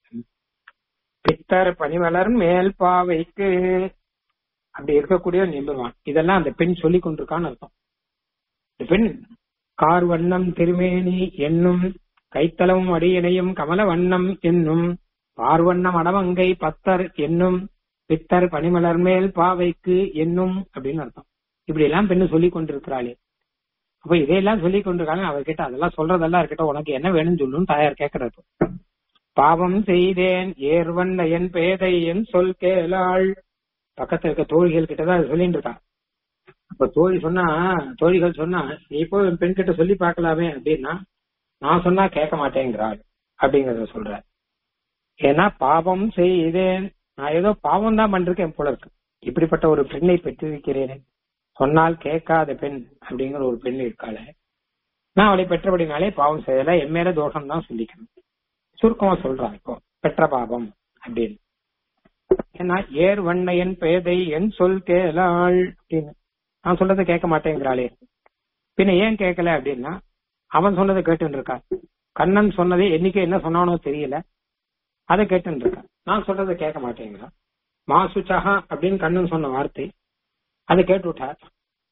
பித்தர் பனிமலர் மேல் பாவைக்கு அப்படி இருக்கக்கூடிய நிபுணான் இதெல்லாம் அந்த பெண் சொல்லி கொண்டிருக்கான்னு அர்த்தம் இந்த பெண் கார் வண்ணம் திருமேனி என்னும் கைத்தளவும் அடியணையும் கமல வண்ணம் என்னும் பார்வண்ணம் அடவங்கை பத்தர் என்னும் பித்தர் பனிமலர் மேல் பாவைக்கு என்னும் அப்படின்னு அர்த்தம் இப்படி எல்லாம் பெண்ணு சொல்லி கொண்டிருக்கிறாளே அப்ப இதையெல்லாம் சொல்லி கொண்டிருக்காங்க அவர்கிட்ட அதெல்லாம் சொல்றதெல்லாம் இருக்கட்டும் உனக்கு என்ன வேணும்னு சொல்லுன்னு தாயார் கேட்கறது பாவம் செய்தேன் ஏர்வண்ண என் பேதை என் சொல் கேளாள் பக்கத்துல இருக்க தோழிகள் கிட்டதான் சொல்லிட்டு இருக்கா அப்ப தோழி சொன்னா தோழிகள் சொன்னா நீ போய் என் பெண் கிட்ட சொல்லி பார்க்கலாமே அப்படின்னா நான் சொன்னா கேட்க மாட்டேங்கிறாள் அப்படிங்கறத சொல்ற ஏன்னா பாவம் செய்தேன் நான் ஏதோ பாவம் தான் பண்றேன் போல இருக்கு இப்படிப்பட்ட ஒரு பெண்ணை பெற்றிருக்கிறேன் சொன்னால் கேட்காத பெண் அப்படிங்கிற ஒரு பெண் இருக்காளே நான் அவளை பெற்றபடினாலே பாவம் செய்யல என் மேல தோஷம் தான் சொல்லிக்கணும் சுருக்கமா சொல்றான் இப்போ பெற்ற பாவம் அப்படின்னு ஏன்னா ஏர் வண்ணையன் பேதை என் சொல் கேளாள் அப்படின்னு நான் சொல்றதை கேட்க மாட்டேங்கிறாளே பின்ன ஏன் கேட்கல அப்படின்னா அவன் சொன்னதை கேட்டு இருக்கா கண்ணன் சொன்னதை என்னைக்கு என்ன சொன்னானோ தெரியல அதை கேட்டு இருக்கா நான் சொல்றதை கேட்க மாட்டேங்கிறான் மாசுச்சகா அப்படின்னு கண்ணன் சொன்ன வார்த்தை அதை கேட்டு விட்டார்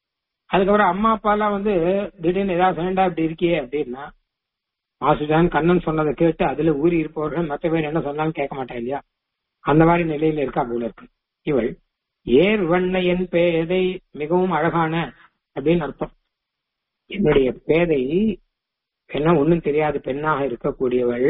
அதுக்கப்புறம் அம்மா அப்பா எல்லாம் வந்து திடீர்னு ஏதாவது வேண்டாம் இப்படி இருக்கியே அப்படின்னா மாசுதான் கண்ணன் சொன்னதை கேட்டு அதுல ஊறி இருப்பவர்கள் மற்ற பேர் என்ன சொன்னாலும் கேட்க மாட்டேன் இல்லையா அந்த மாதிரி நிலையில இருக்கா போல இருக்கு இவள் ஏர் வண்ணையன் பேதை மிகவும் அழகான அப்படின்னு அர்த்தம் என்னுடைய பேதை என்ன ஒண்ணும் தெரியாத பெண்ணாக இருக்கக்கூடியவள்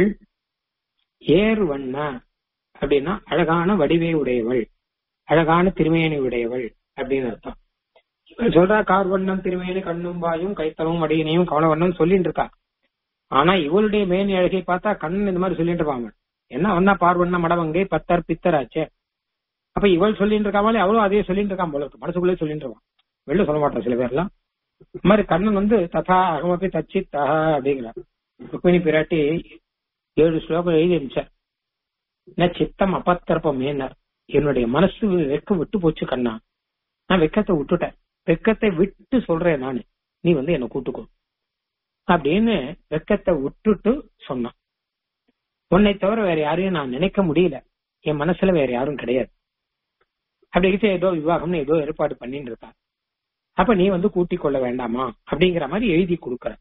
ஏர் வண்ண அப்படின்னா அழகான வடிவை உடையவள் அழகான திருமேனி உடையவள் அப்படின்னு அர்த்தம் இவள் சொல்றா கார்வண்ணம் திருமேனி கண்ணும் வாயும் கைத்தலும் வடியினையும் கவலவண்ணம் சொல்லிட்டு இருக்கா ஆனா இவளுடைய மேனி அழகை பார்த்தா கண்ணன் இந்த மாதிரி சொல்லிட்டு இருப்பாங்க என்ன வந்தா பார்வண்ண மடவங்கை பத்தர் பித்தராச்சே அப்ப இவள் சொல்லிட்டு இருக்காமலே அவளும் அதே சொல்லிட்டு இருக்கான் போல இருக்கு மனசுக்குள்ளே சொல்லிட்டு இருக்கான் வெளில சொல்ல மாட்டான் சில பேர்லாம் இந்த மாதிரி கண்ணன் வந்து ததா அகமபி தச்சி தஹா அப்படிங்கிறார் ருக்மிணி பிராட்டி ஏழு ஸ்லோகம் எழுதி இருந்துச்சார் என்ன சித்தம் அப்பத்திரப்பம் ஏனார் என்னுடைய மனசு வெக்க விட்டு போச்சு கண்ணா நான் வெக்கத்தை விட்டுட்டேன் வெக்கத்தை விட்டு சொல்றேன் நானு நீ வந்து என்ன கூட்டுக்கோ அப்படின்னு வெக்கத்தை விட்டுட்டு சொன்னான் உன்னை தவிர வேற யாரையும் நான் நினைக்க முடியல என் மனசுல வேற யாரும் கிடையாது அப்படி இருக்க ஏதோ விவாகம்னு ஏதோ ஏற்பாடு பண்ணிட்டு இருக்கா அப்ப நீ வந்து கூட்டிக் கொள்ள வேண்டாமா அப்படிங்கிற மாதிரி எழுதி கொடுக்கற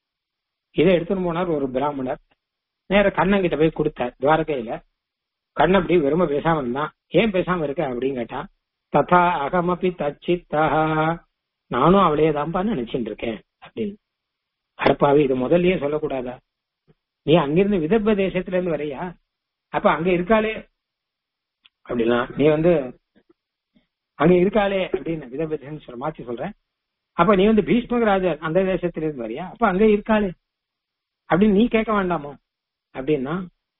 இதை எடுத்துட்டு போனார் ஒரு பிராமணர் நேர கண்ணன் கிட்ட போய் கொடுத்தார் துவாரகையில கண்ணன் அப்படி வெறும பேசாம இருந்தான் ஏன் பேசாம இருக்க அப்படின்னு கேட்டா ததா அகமபி தச்சித்தா நானும் அவளையே தான்ப்பா நினைச்சிட்டு இருக்கேன் அப்படின்னு அடப்பாவி இது முதல்லயே சொல்லக்கூடாதா நீ அங்கிருந்து விதர்ப தேசத்துல இருந்து வரையா அப்ப அங்க இருக்காளே அப்படின்னா நீ வந்து அங்க இருக்காளே அப்படின்னு விதர்ப தேசம் சொல்ல மாத்தி சொல்றேன் அப்ப நீ வந்து பீஷ்மகராஜர் அந்த தேசத்துல இருந்து வரியா அப்ப அங்க இருக்காளே அப்படின்னு நீ கேட்க வேண்டாமோ அப்படின்னா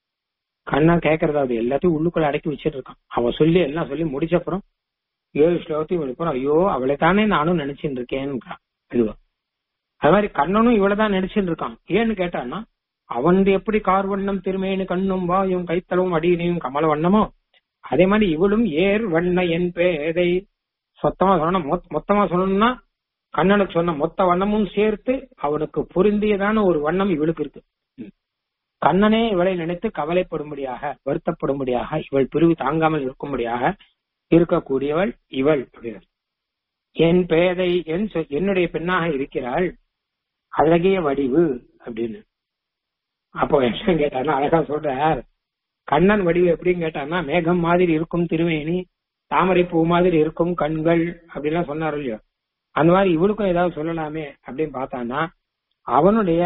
கண்ணா கேட்கறதா அது எல்லாத்தையும் உள்ளுக்குள்ள அடக்கி வச்சிட்டு இருக்கான் அவ சொல்லி எல்லாம் சொல்லி முடிச்ச அப்புறம் ஏழு ஸ்லோகத்தையும் முடிப்போம் ஐயோ அவளை தானே நானும் நினைச்சுட்டு இருக்கேன்னு இதுவா அது மாதிரி கண்ணனும் இவ்வளவுதான் நினைச்சுட்டு இருக்கான் ஏன்னு கேட்டான்னா அவன் எப்படி கார் வண்ணம் திருமேனு கண்ணும் வாயும் கைத்தளவும் அடியினையும் கமல வண்ணமோ அதே மாதிரி இவளும் ஏர் வண்ண என் பேதை சொத்தமா சொல்லணும் மொத்- மொத்தமா சொல்லணும்னா கண்ணனுக்கு சொன்ன மொத்த வண்ணமும் சேர்த்து அவனுக்கு பொருந்தியதான ஒரு வண்ணம் இவளுக்கு இருக்கு கண்ணனே இவளை நினைத்து கவலைப்படும்படியாக வருத்தப்படும்படியாக இவள் பிரிவு தாங்காமல் இருக்கும்படியாக இருக்கக்கூடியவள் இவள் அப்படின்னு என் பேதை என் சொ- என்னுடைய பெண்ணாக இருக்கிறாள் அழகிய வடிவு அப்படின்னு அப்போ என்ன கேட்டார்னா அழகா சொல்றார் கண்ணன் வடிவு எப்படின்னு கேட்டார்னா மேகம் மாதிரி இருக்கும் திருவேணி தாமரை பூ மாதிரி இருக்கும் கண்கள் அப்படிலாம் சொன்னார் இல்லையோ அந்த மாதிரி இவளுக்கும் ஏதாவது சொல்லலாமே அப்படின்னு பார்த்தான்னா அவனுடைய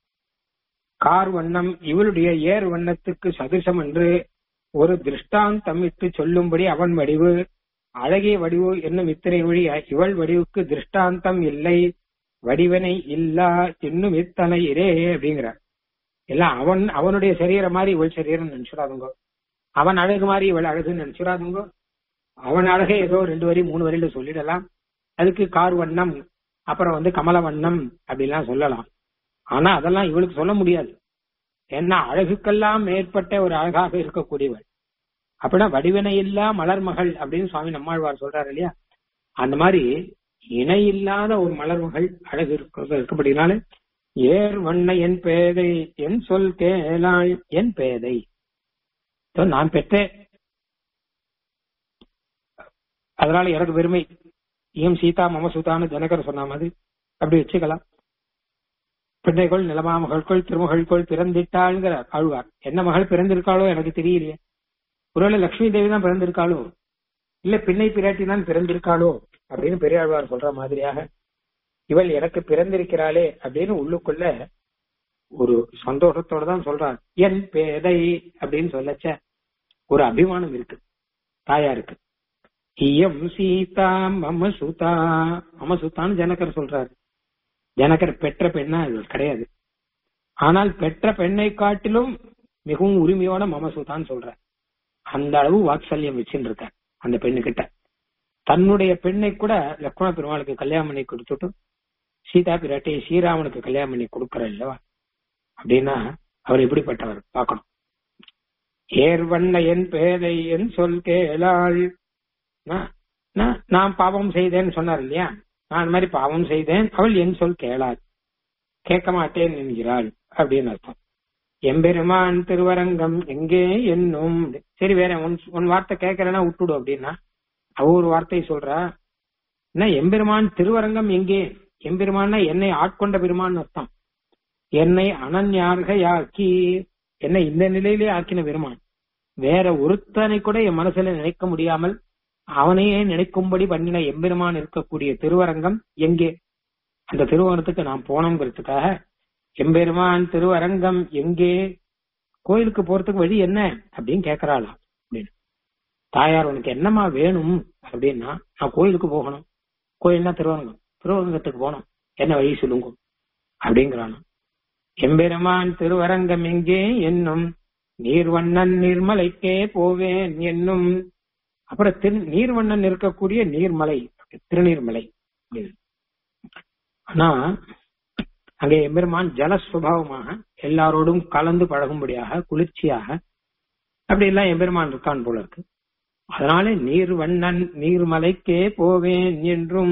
கார் வண்ணம் இவளுடைய ஏர் வண்ணத்துக்கு சதுசம் என்று ஒரு திருஷ்டாந்தம் இட்டு சொல்லும்படி அவன் வடிவு அழகிய வடிவு என்னும் இத்தனை வழி இவள் வடிவுக்கு திருஷ்டாந்தம் இல்லை வடிவனை இல்லா இன்னும் இத்தனை இரே அப்படிங்கிறார் எல்லாம் அவன் அவனுடைய சரீரம் மாதிரி இவள் சரீரம் நினைச்சுடாதுங்க அவன் அழகு மாதிரி இவள் அழகுன்னு நினைச்சுடாதுங்க அவன் அழகே ஏதோ ரெண்டு வரி மூணு வரியில சொல்லிடலாம் அதுக்கு கார் வண்ணம் அப்புறம் வந்து கமல வண்ணம் அப்படிலாம் சொல்லலாம் ஆனா அதெல்லாம் இவளுக்கு சொல்ல முடியாது ஏன்னா அழகுக்கெல்லாம் மேற்பட்ட ஒரு அழகாக இருக்கக்கூடியவள் அப்படின்னா வடிவினை இல்லா மலர் மகள் அப்படின்னு சுவாமி நம்மாழ்வார் சொல்றாரு இல்லையா அந்த மாதிரி இணை இல்லாத ஒரு மலர் மகள் அழகு இருக்க இருக்கப்படினால ஏர் வண்ண என் பேதை என் சொல் கேளாய் என் பேதை இதோ நான் பெற்றேன் அதனால எனக்கு பெருமை ஏம் சீதா மம சுதான்னு ஜனகர் சொன்ன மாதிரி அப்படி வச்சுக்கலாம் பிள்ளைகள் நிலமா மகள்கள் திருமகள்கள் பிறந்திட்டாள்ங்கிற ஆழ்வார் என்ன மகள் பிறந்திருக்காளோ எனக்கு தெரியலையே ஒருவேளை லட்சுமி தேவி தான் பிறந்திருக்காளோ இல்ல பிள்ளை பிராட்டி தான் பிறந்திருக்காளோ அப்படின்னு பெரியாழ்வார் சொல்ற மாதிரியாக இவள் எனக்கு பிறந்திருக்கிறாளே அப்படின்னு உள்ளுக்குள்ள ஒரு சந்தோஷத்தோட தான் சொல்றார் என் பேதை அப்படின்னு சொல்லச்ச ஒரு அபிமானம் இருக்கு தாயாருக்கு இயம் சீதா மம சுதா மம சுதான்னு ஜனகர் சொல்றாரு ஜனகர் பெற்ற பெண்ணா இவள் கிடையாது ஆனால் பெற்ற பெண்ணை காட்டிலும் மிகவும் உரிமையோட மமசுதான் சொல்ற அந்த அளவு வாத்சல்யம் வச்சுட்டு இருக்க அந்த பெண்ணு கிட்ட தன்னுடைய பெண்ணை கூட லக்ஷ்மண பெருமாளுக்கு கல்யாணம் பண்ணி கொடுத்துட்டு சீதா பிராட்டி ஸ்ரீராமனுக்கு கல்யாணம் பண்ணி கொடுக்கற இல்லவா அப்படின்னா அவர் எப்படிப்பட்டவர் பார்க்கணும் ஏர்வண்ண என் பேதை என் சொல் கேளாள் நான்- நான்- நான் பாவம் செய்தேன்னு சொன்னார் இல்லையா நான் அந்த மாதிரி பாவம் செய்தேன் அவள் என் சொல் கேளாள் கேட்க மாட்டேன் என்கிறாள் அப்படின்னு அர்த்தம் எம்பெருமான் திருவரங்கம் எங்கே என்னும் சரி வேற உன் உன் வார்த்தை கேட்கறேன்னா விட்டுடு அப்படின்னா அவ ஒரு வார்த்தை சொல்றா என்ன எம்பெருமான் திருவரங்கம் எங்கே எம்பெருமான்னா என்னை ஆட்கொண்ட பெருமான் அர்த்தம் என்னை அனன்யார்கையாக்கி என்னை இந்த நிலையிலே ஆக்கின பெருமான் வேற ஒருத்தனை கூட என் மனசுல நினைக்க முடியாமல் அவனையே நினைக்கும்படி பண்ணின எம்பெருமான் இருக்கக்கூடிய திருவரங்கம் எங்கே அந்த திருவரங்கத்துக்கு நான் போனோங்கிறதுக்காக எம்பெருமான் திருவரங்கம் எங்கே கோயிலுக்கு போறதுக்கு வழி என்ன அப்படின்னு கேக்குறாளாம் அப்படின்னு தாயார் உனக்கு என்னமா வேணும் அப்படின்னா நான் கோயிலுக்கு போகணும் கோயில்னா திருவரங்கம் திருவரங்கத்துக்கு போகணும் என்ன வழி சொல்லுங்க அப்படிங்கிறானு எம்பெருமான் திருவரங்கம் எங்கே என்னும் நீர்வண்ணன் நீர்மலைக்கே போவேன் என்னும் அப்புறம் திரு நீர்வண்ணன் இருக்கக்கூடிய நீர்மலை திருநீர்மலை அப்படின்னு. ஆனா அங்கே எம்பெருமான் ஜலஸ்வபாவமாக எல்லாரோடும் கலந்து பழகும்படியாக குளிர்ச்சியாக அப்படி எல்லாம் எம்பெருமான் இருக்கான் போல இருக்கு அதனால நீர்வண்ணன் நீர்மலைக்கே போவேன் என்றும்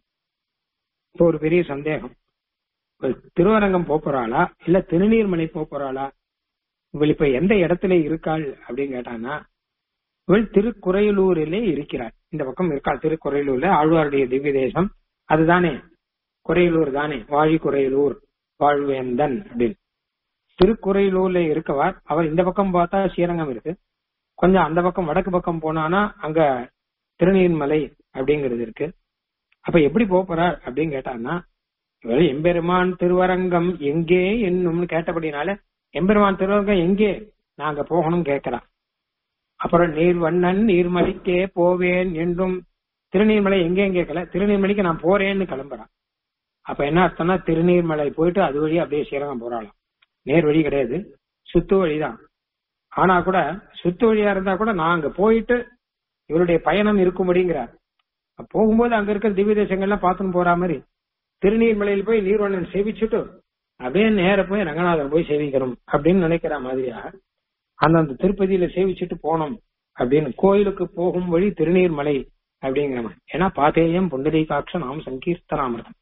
இப்போ ஒரு பெரிய சந்தேகம் இவள் திருவரங்கம் போப் போறாளா இல்ல திருநீர்மலை போப் போறாளா இவள் இப்ப எந்த இடத்துல இருக்காள் அப்படின்னு கேட்டானா இவள் திருக்குறையலூரிலே இருக்கிறாள் இந்த பக்கம் இருக்காள் திருக்குறையலூர்ல ஆழ்வாருடைய திவ்ய தேசம் அதுதானே குறையலூர் தானே வாழி குறையலூர் வாழ்வேந்தன் அப்படின்னு திருக்குறையலூர்ல இருக்கவார் அவர் இந்த பக்கம் பார்த்தா ஸ்ரீரங்கம் இருக்கு கொஞ்சம் அந்த பக்கம் வடக்கு பக்கம் போனானா அங்க திருநீர்மலை அப்படிங்கிறது இருக்கு அப்ப எப்படி போப் போறார் அப்படின்னு கேட்டான்னா இவர் எம்பெருமான் திருவரங்கம் எங்கே என்னும்னு கேட்டபடினால எம்பெருமான் திருவரங்கம் எங்கே நாங்க போகணும் கேட்கிறான் அப்புறம் நீர்வண்ணன் நீர்மலைக்கே போவேன் என்றும் திருநீர்மலை எங்கேயும் கேட்கல திருநீர்மலைக்கு நான் போறேன்னு கிளம்புறான் அப்ப என்ன அர்த்தம்னா திருநீர்மலை போயிட்டு அது வழி அப்படியே ஸ்ரீரங்கம் போறாளாம் நேர் வழி கிடையாது சுத்து வழிதான் ஆனா கூட சுத்து வழியா இருந்தா கூட நான் அங்க போயிட்டு இவருடைய பயணம் இருக்கும்படிங்கிறார் அப்ப போகும்போது அங்க இருக்கிற திவ்ய தேசங்கள்லாம் பார்த்துன்னு போற மாதிரி திருநீர்மலையில் போய் நீர்வண்ணன் சேவிச்சுட்டு அப்படியே நேர போய் ரங்கநாதன் போய் சேவிக்கணும் அப்படின்னு நினைக்கிற மாதிரியா அந்தந்த திருப்பதியில சேவிச்சுட்டு போனோம் அப்படின்னு கோயிலுக்கு போகும் வழி திருநீர்மலை அப்படிங்கிற மாதிரி ஏன்னா பாத்தேயம் புண்டரீகாட்ச நாம் சங்கீர்த்தனாமிரதம்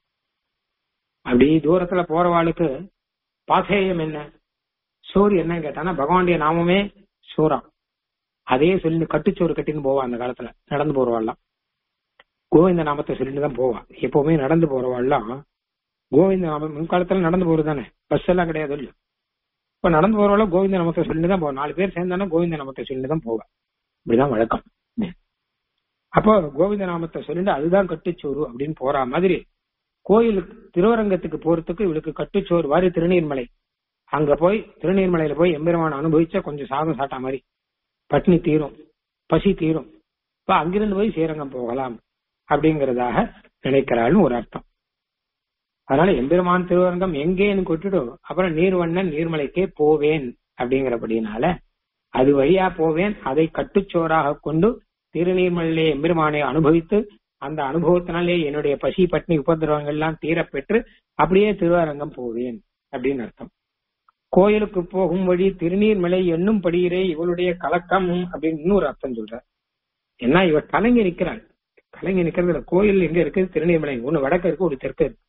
அப்படி தூரத்துல போறவாளுக்கு பாசேயம் என்ன சோறு என்னன்னு கேட்டானா பகவானுடைய நாமமே சோறா அதே சொல்லி கட்டுச்சோறு கட்டின்னு போவா அந்த காலத்துல நடந்து போறவாள்லாம் கோவிந்த நாமத்தை சொல்லிட்டு தான் போவா எப்பவுமே நடந்து போறவாள்லாம் கோவிந்த நாமம் முன்காலத்துல நடந்து போறது தானே பஸ் எல்லாம் கிடையாது இல்ல இப்ப நடந்து போறவள கோவிந்த நாமத்தை சொல்லிட்டு தான் போவா நாலு பேர் சேர்ந்தானா கோவிந்த நாமத்தை சொல்லிட்டு தான் போவா இப்படிதான் வழக்கம் அப்போ கோவிந்த நாமத்தை சொல்லிட்டு அதுதான் கட்டுச்சோறு அப்படின்னு போற மாதிரி கோயிலுக்கு திருவரங்கத்துக்கு போறதுக்கு இவளுக்கு கட்டுச்சோறு வாரி திருநீர்மலை அங்க போய் திருநீர்மலையில போய் எம்பெருமான அனுபவிச்சா கொஞ்சம் சாதம் சாட்டா மாதிரி பட்னி தீரும் பசி தீரும் இப்ப அங்கிருந்து போய் ஸ்ரீரங்கம் போகலாம் அப்படிங்கறதாக நினைக்கிறாள்னு ஒரு அர்த்தம் அதனால எம்பெருமான் திருவரங்கம் எங்கேன்னு கொட்டுட்டு அப்புறம் நீர்வண்ணன் நீர்மலைக்கே போவேன் அப்படிங்கிறபடினால அது வழியா போவேன் அதை கட்டுச்சோறாக கொண்டு திருநீர்மலையிலே எம்பெருமானை அனுபவித்து அந்த அனுபவத்தினாலே என்னுடைய பசி பட்னி உபதிரவங்கள் எல்லாம் தீரப்பெற்று அப்படியே திருவரங்கம் போவேன் அப்படின்னு அர்த்தம் கோயிலுக்கு போகும் வழி திருநீர்மலை என்னும் படியிலே இவளுடைய கலக்கம் அப்படின்னு இன்னொரு அர்த்தம் சொல்ற ஏன்னா இவ கலங்கி நிக்கிறாள் கலங்கி நிக்கிறதுல கோயில் எங்க இருக்கு திருநீர்மலை ஒண்ணு வடக்கு இருக்கு ஒரு தெற்கு இருக்கு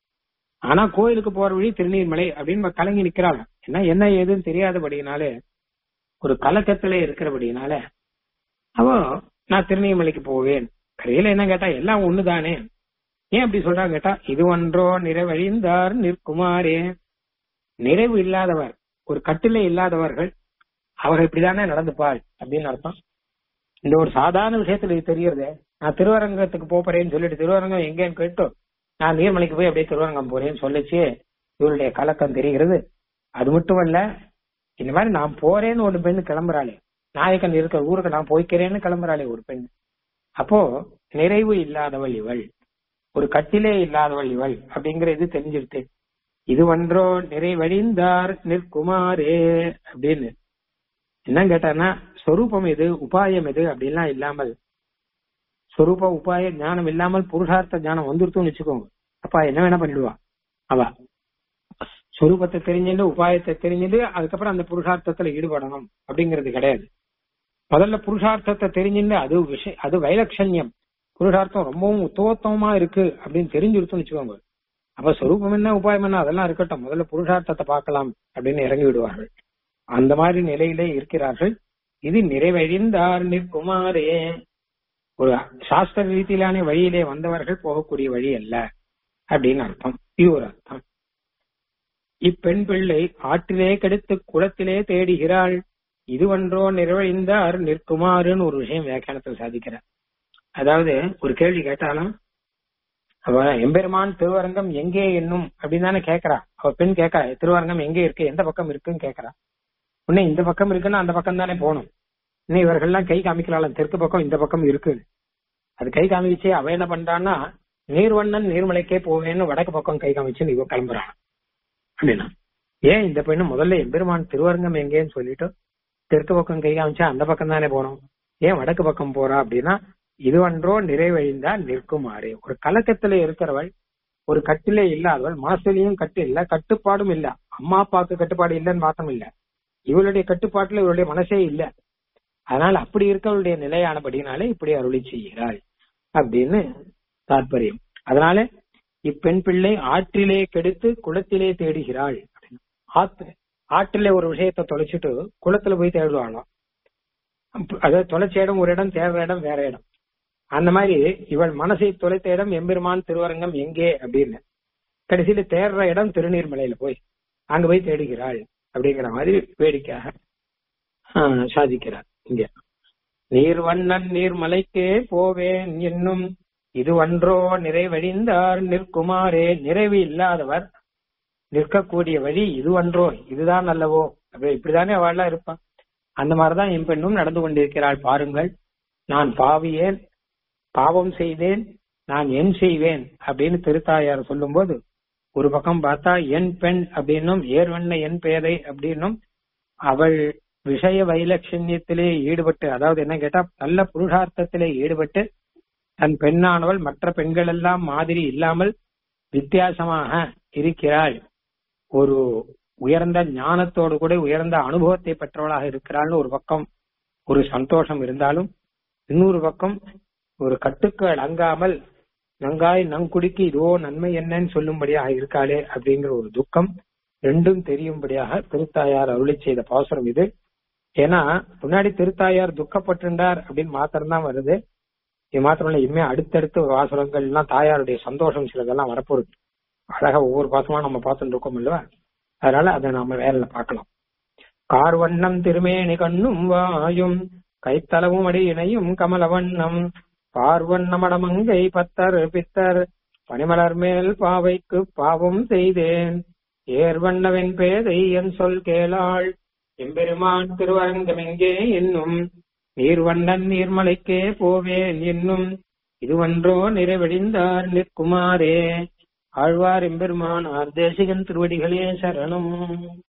ஆனா கோயிலுக்கு போற வழி திருநீர்மலை அப்படின்னு இவ கலங்கி நிக்கிறாள் ஏன்னா என்ன ஏதுன்னு தெரியாதபடினாலே ஒரு கலக்கத்திலே இருக்கிறபடினால அவ நான் திருநீர்மலைக்கு போவேன் கரையில என்ன கேட்டா எல்லாம் ஒண்ணுதானே ஏன் அப்படி சொல்றாங்க கேட்டா இது ஒன்றோ நிறைவழிந்தார் நிற்குமாரே நிறைவு இல்லாதவர் ஒரு கட்டிலே இல்லாதவர்கள் அவர்கள் இப்படிதானே நடந்துப்பாள் அப்படின்னு அர்த்தம் இந்த ஒரு சாதாரண விஷயத்துல இது தெரியறதே நான் திருவரங்கத்துக்கு போறேன்னு சொல்லிட்டு திருவரங்கம் எங்கேன்னு கேட்டு நான் நீர்மலைக்கு போய் அப்படியே திருவரங்கம் போறேன்னு சொல்லிச்சு இவருடைய கலக்கம் தெரிகிறது அது மட்டுமல்ல இந்த மாதிரி நான் போறேன்னு ஒரு பெண்ணு கிளம்புறாளே நாயக்கன் இருக்கிற ஊருக்கு நான் போய்க்கிறேன்னு கிளம்புறாளே ஒரு பெண் அப்போ நிறைவு இல்லாதவள் இவள் ஒரு கட்டிலே இல்லாதவள் இவள் அப்படிங்கிற இது தெரிஞ்சிருத்து இது ஒன்றோ நிறைவழிந்தார் நிற்குமாரே அப்படின்னு என்ன கேட்டானா சொரூபம் எது உபாயம் எது அப்படின்லாம் இல்லாமல் சொரூப உபாய ஞானம் இல்லாமல் புருஷார்த்த ஞானம் வந்துருத்துன்னு வச்சுக்கோங்க அப்பா என்ன வேணா பண்ணிடுவா அவ சொரூபத்தை தெரிஞ்சுட்டு உபாயத்தை தெரிஞ்சுட்டு அதுக்கப்புறம் அந்த புருஷார்த்தத்துல ஈடுபடணும் அப்படிங்கிறது கிடையாது முதல்ல புருஷார்த்தத்தை தெரிஞ்சுட்டு அது விஷயம் அது வைலட்சண்யம் புருஷார்த்தம் ரொம்பவும் உத்தோத்தமா இருக்கு அப்படின்னு தெரிஞ்சுருத்துன்னு வச்சுக்கோங்க அப்ப சொரூபம் என்ன உபாயம் என்ன அதெல்லாம் இருக்கட்டும் முதல்ல புருஷார்த்தத்தை பார்க்கலாம் அப்படின்னு இறங்கி விடுவார்கள் அந்த மாதிரி நிலையிலே இருக்கிறார்கள் இது நிறைவழிந்தார் நிற்குமாரே ஒரு சாஸ்திர ரீதியிலான வழியிலே வந்தவர்கள் போகக்கூடிய வழி அல்ல அப்படின்னு அர்த்தம் இது ஒரு அர்த்தம் இப்பெண் பிள்ளை ஆற்றிலே கெடுத்து குளத்திலே தேடுகிறாள் இதுவன்றோ நிறைவழிந்தார் நிற்குமாறுன்னு ஒரு விஷயம் வியாக்கியானத்தில் சாதிக்கிறார் அதாவது ஒரு கேள்வி கேட்டாலும் அவ எம்பெருமான் திருவரங்கம் எங்கே என்னும் அப்படின்னு தானே கேட்கறா அவ பெண் கேட்கா திருவரங்கம் எங்கே இருக்கு எந்த பக்கம் இருக்குன்னு கேட்கறா உடனே இந்த பக்கம் இருக்குன்னா அந்த பக்கம் தானே போகணும் இன்னும் இவர்கள்லாம் கை காமிக்கலாம் தெற்கு பக்கம் இந்த பக்கம் இருக்கு அது கை காமிச்சு அவ என்ன பண்றான்னா நீர்வண்ணன் நீர்மலைக்கே போவேன்னு வடக்கு பக்கம் கை காமிச்சு இவ கிளம்புறான் அப்படின்னா ஏன் இந்த பெண்ணு முதல்ல எம்பெருமான் திருவரங்கம் எங்கேன்னு சொல்லிட்டு தெற்கு பக்கம் கை காமிச்சா அந்த பக்கம் தானே போனோம் ஏன் வடக்கு பக்கம் போறா அப்படின்னா இதுவன்றோ நிறைவழிந்தா நிற்குமாறு ஒரு கலக்கத்துல இருக்கிறவள் ஒரு கட்டிலே இல்லாதவள் மனசுலயும் கட்டு இல்ல கட்டுப்பாடும் இல்ல அம்மா அப்பாவுக்கு கட்டுப்பாடு இல்லைன்னு மாத்தம் இல்ல இவளுடைய கட்டுப்பாட்டுல இவளுடைய மனசே இல்ல அதனால அப்படி இருக்கவளுடைய நிலையானபடினாலே இப்படி அருளி செய்கிறாள் அப்படின்னு தாற்பயம் அதனால இப்பெண் பிள்ளை ஆற்றிலே கெடுத்து குளத்திலே தேடுகிறாள் ஆத்து ஆற்றிலே ஒரு விஷயத்தை தொலைச்சிட்டு குளத்துல போய் தேடுவாளாம் அதாவது தொலைச்ச இடம் ஒரு இடம் தேடுற இடம் வேற இடம் அந்த மாதிரி இவள் மனசை தொலைத்த இடம் எம்பெருமான் திருவரங்கம் எங்கே அப்படின்னு கடைசியில தேடுற இடம் திருநீர்மலையில போய் அங்க போய் தேடுகிறாள் அப்படிங்கிற மாதிரி வேடிக்கையாக சாதிக்கிறார் இங்க நீர்வண்ணன் நீர்மலைக்கே போவேன் என்னும் இது ஒன்றோ நிறைவழிந்தார் நிற்குமாரே நிறைவு இல்லாதவர் நிற்கக்கூடிய வழி இது ஒன்றோ இதுதான் அல்லவோ அப்படி இப்படிதானே அவள்லாம் இருப்பான் அந்த மாதிரிதான் என் பெண்ணும் நடந்து கொண்டிருக்கிறாள் பாருங்கள் நான் பாவியேன் பாவம் செய்தேன் நான் என் செய்வேன் அப்படின்னு திருத்தாயார் சொல்லும்போது ஒரு பக்கம் பார்த்தா என் பெண் அப்படின்னும் ஏர்வண்ண என் பேதை அப்படின்னும் அவள் விஷய வைலட்சண்யத்திலே ஈடுபட்டு அதாவது என்ன கேட்டா நல்ல புருஷார்த்தத்திலே ஈடுபட்டு தன் பெண்ணானவள் மற்ற பெண்கள் எல்லாம் மாதிரி இல்லாமல் வித்தியாசமாக இருக்கிறாள் ஒரு உயர்ந்த ஞானத்தோடு கூட உயர்ந்த அனுபவத்தை பெற்றவளாக இருக்கிறாள்னு ஒரு பக்கம் ஒரு சந்தோஷம் இருந்தாலும் இன்னொரு பக்கம் ஒரு கட்டுக்கு அடங்காமல் நங்காய் நங்குடிக்கு இதோ நன்மை என்னன்னு சொல்லும்படியாக இருக்காளே அப்படிங்கிற ஒரு துக்கம் ரெண்டும் தெரியும்படியாக திருத்தாயார் அருளி செய்த பாசுரம் இது ஏன்னா முன்னாடி திருத்தாயார் துக்கப்பட்டிருந்தார் அப்படின்னு மாத்திரம் தான் வருது இது மாத்திரம் இல்ல இனிமே அடுத்தடுத்த வாசகங்கள் எல்லாம் தாயாருடைய சந்தோஷம் சிலதெல்லாம் வரப்போகுது அழகா ஒவ்வொரு பாசமா நம்ம பார்த்துட்டு இருக்கோம் இல்லவா அதனால அதை நாம வேலையில பார்க்கலாம் கார்வண்ணம் திருமேனி கண்ணும் வாயும் கைத்தளவும் அடி இணையும் கமலவண்ணம் பார்வண்ணமடமங்கை பத்தர் பித்தர் பனிமலர் மேல் பாவைக்கு பாவம் செய்தேன் ஏர்வண்ணவன் பேதை என் சொல் கேளாள் எம்பெருமான் திருவரங்கமெங்கே என்னும் நீர்வண்ணன் நீர்மலைக்கே போவேன் என்னும் இதுவன்றோ நிறைவழிந்தார் நிற்குமாரே ஆழ்வார் எம்பெருமான் ஆர்தேசிகன் திருவடிகளே சரணம்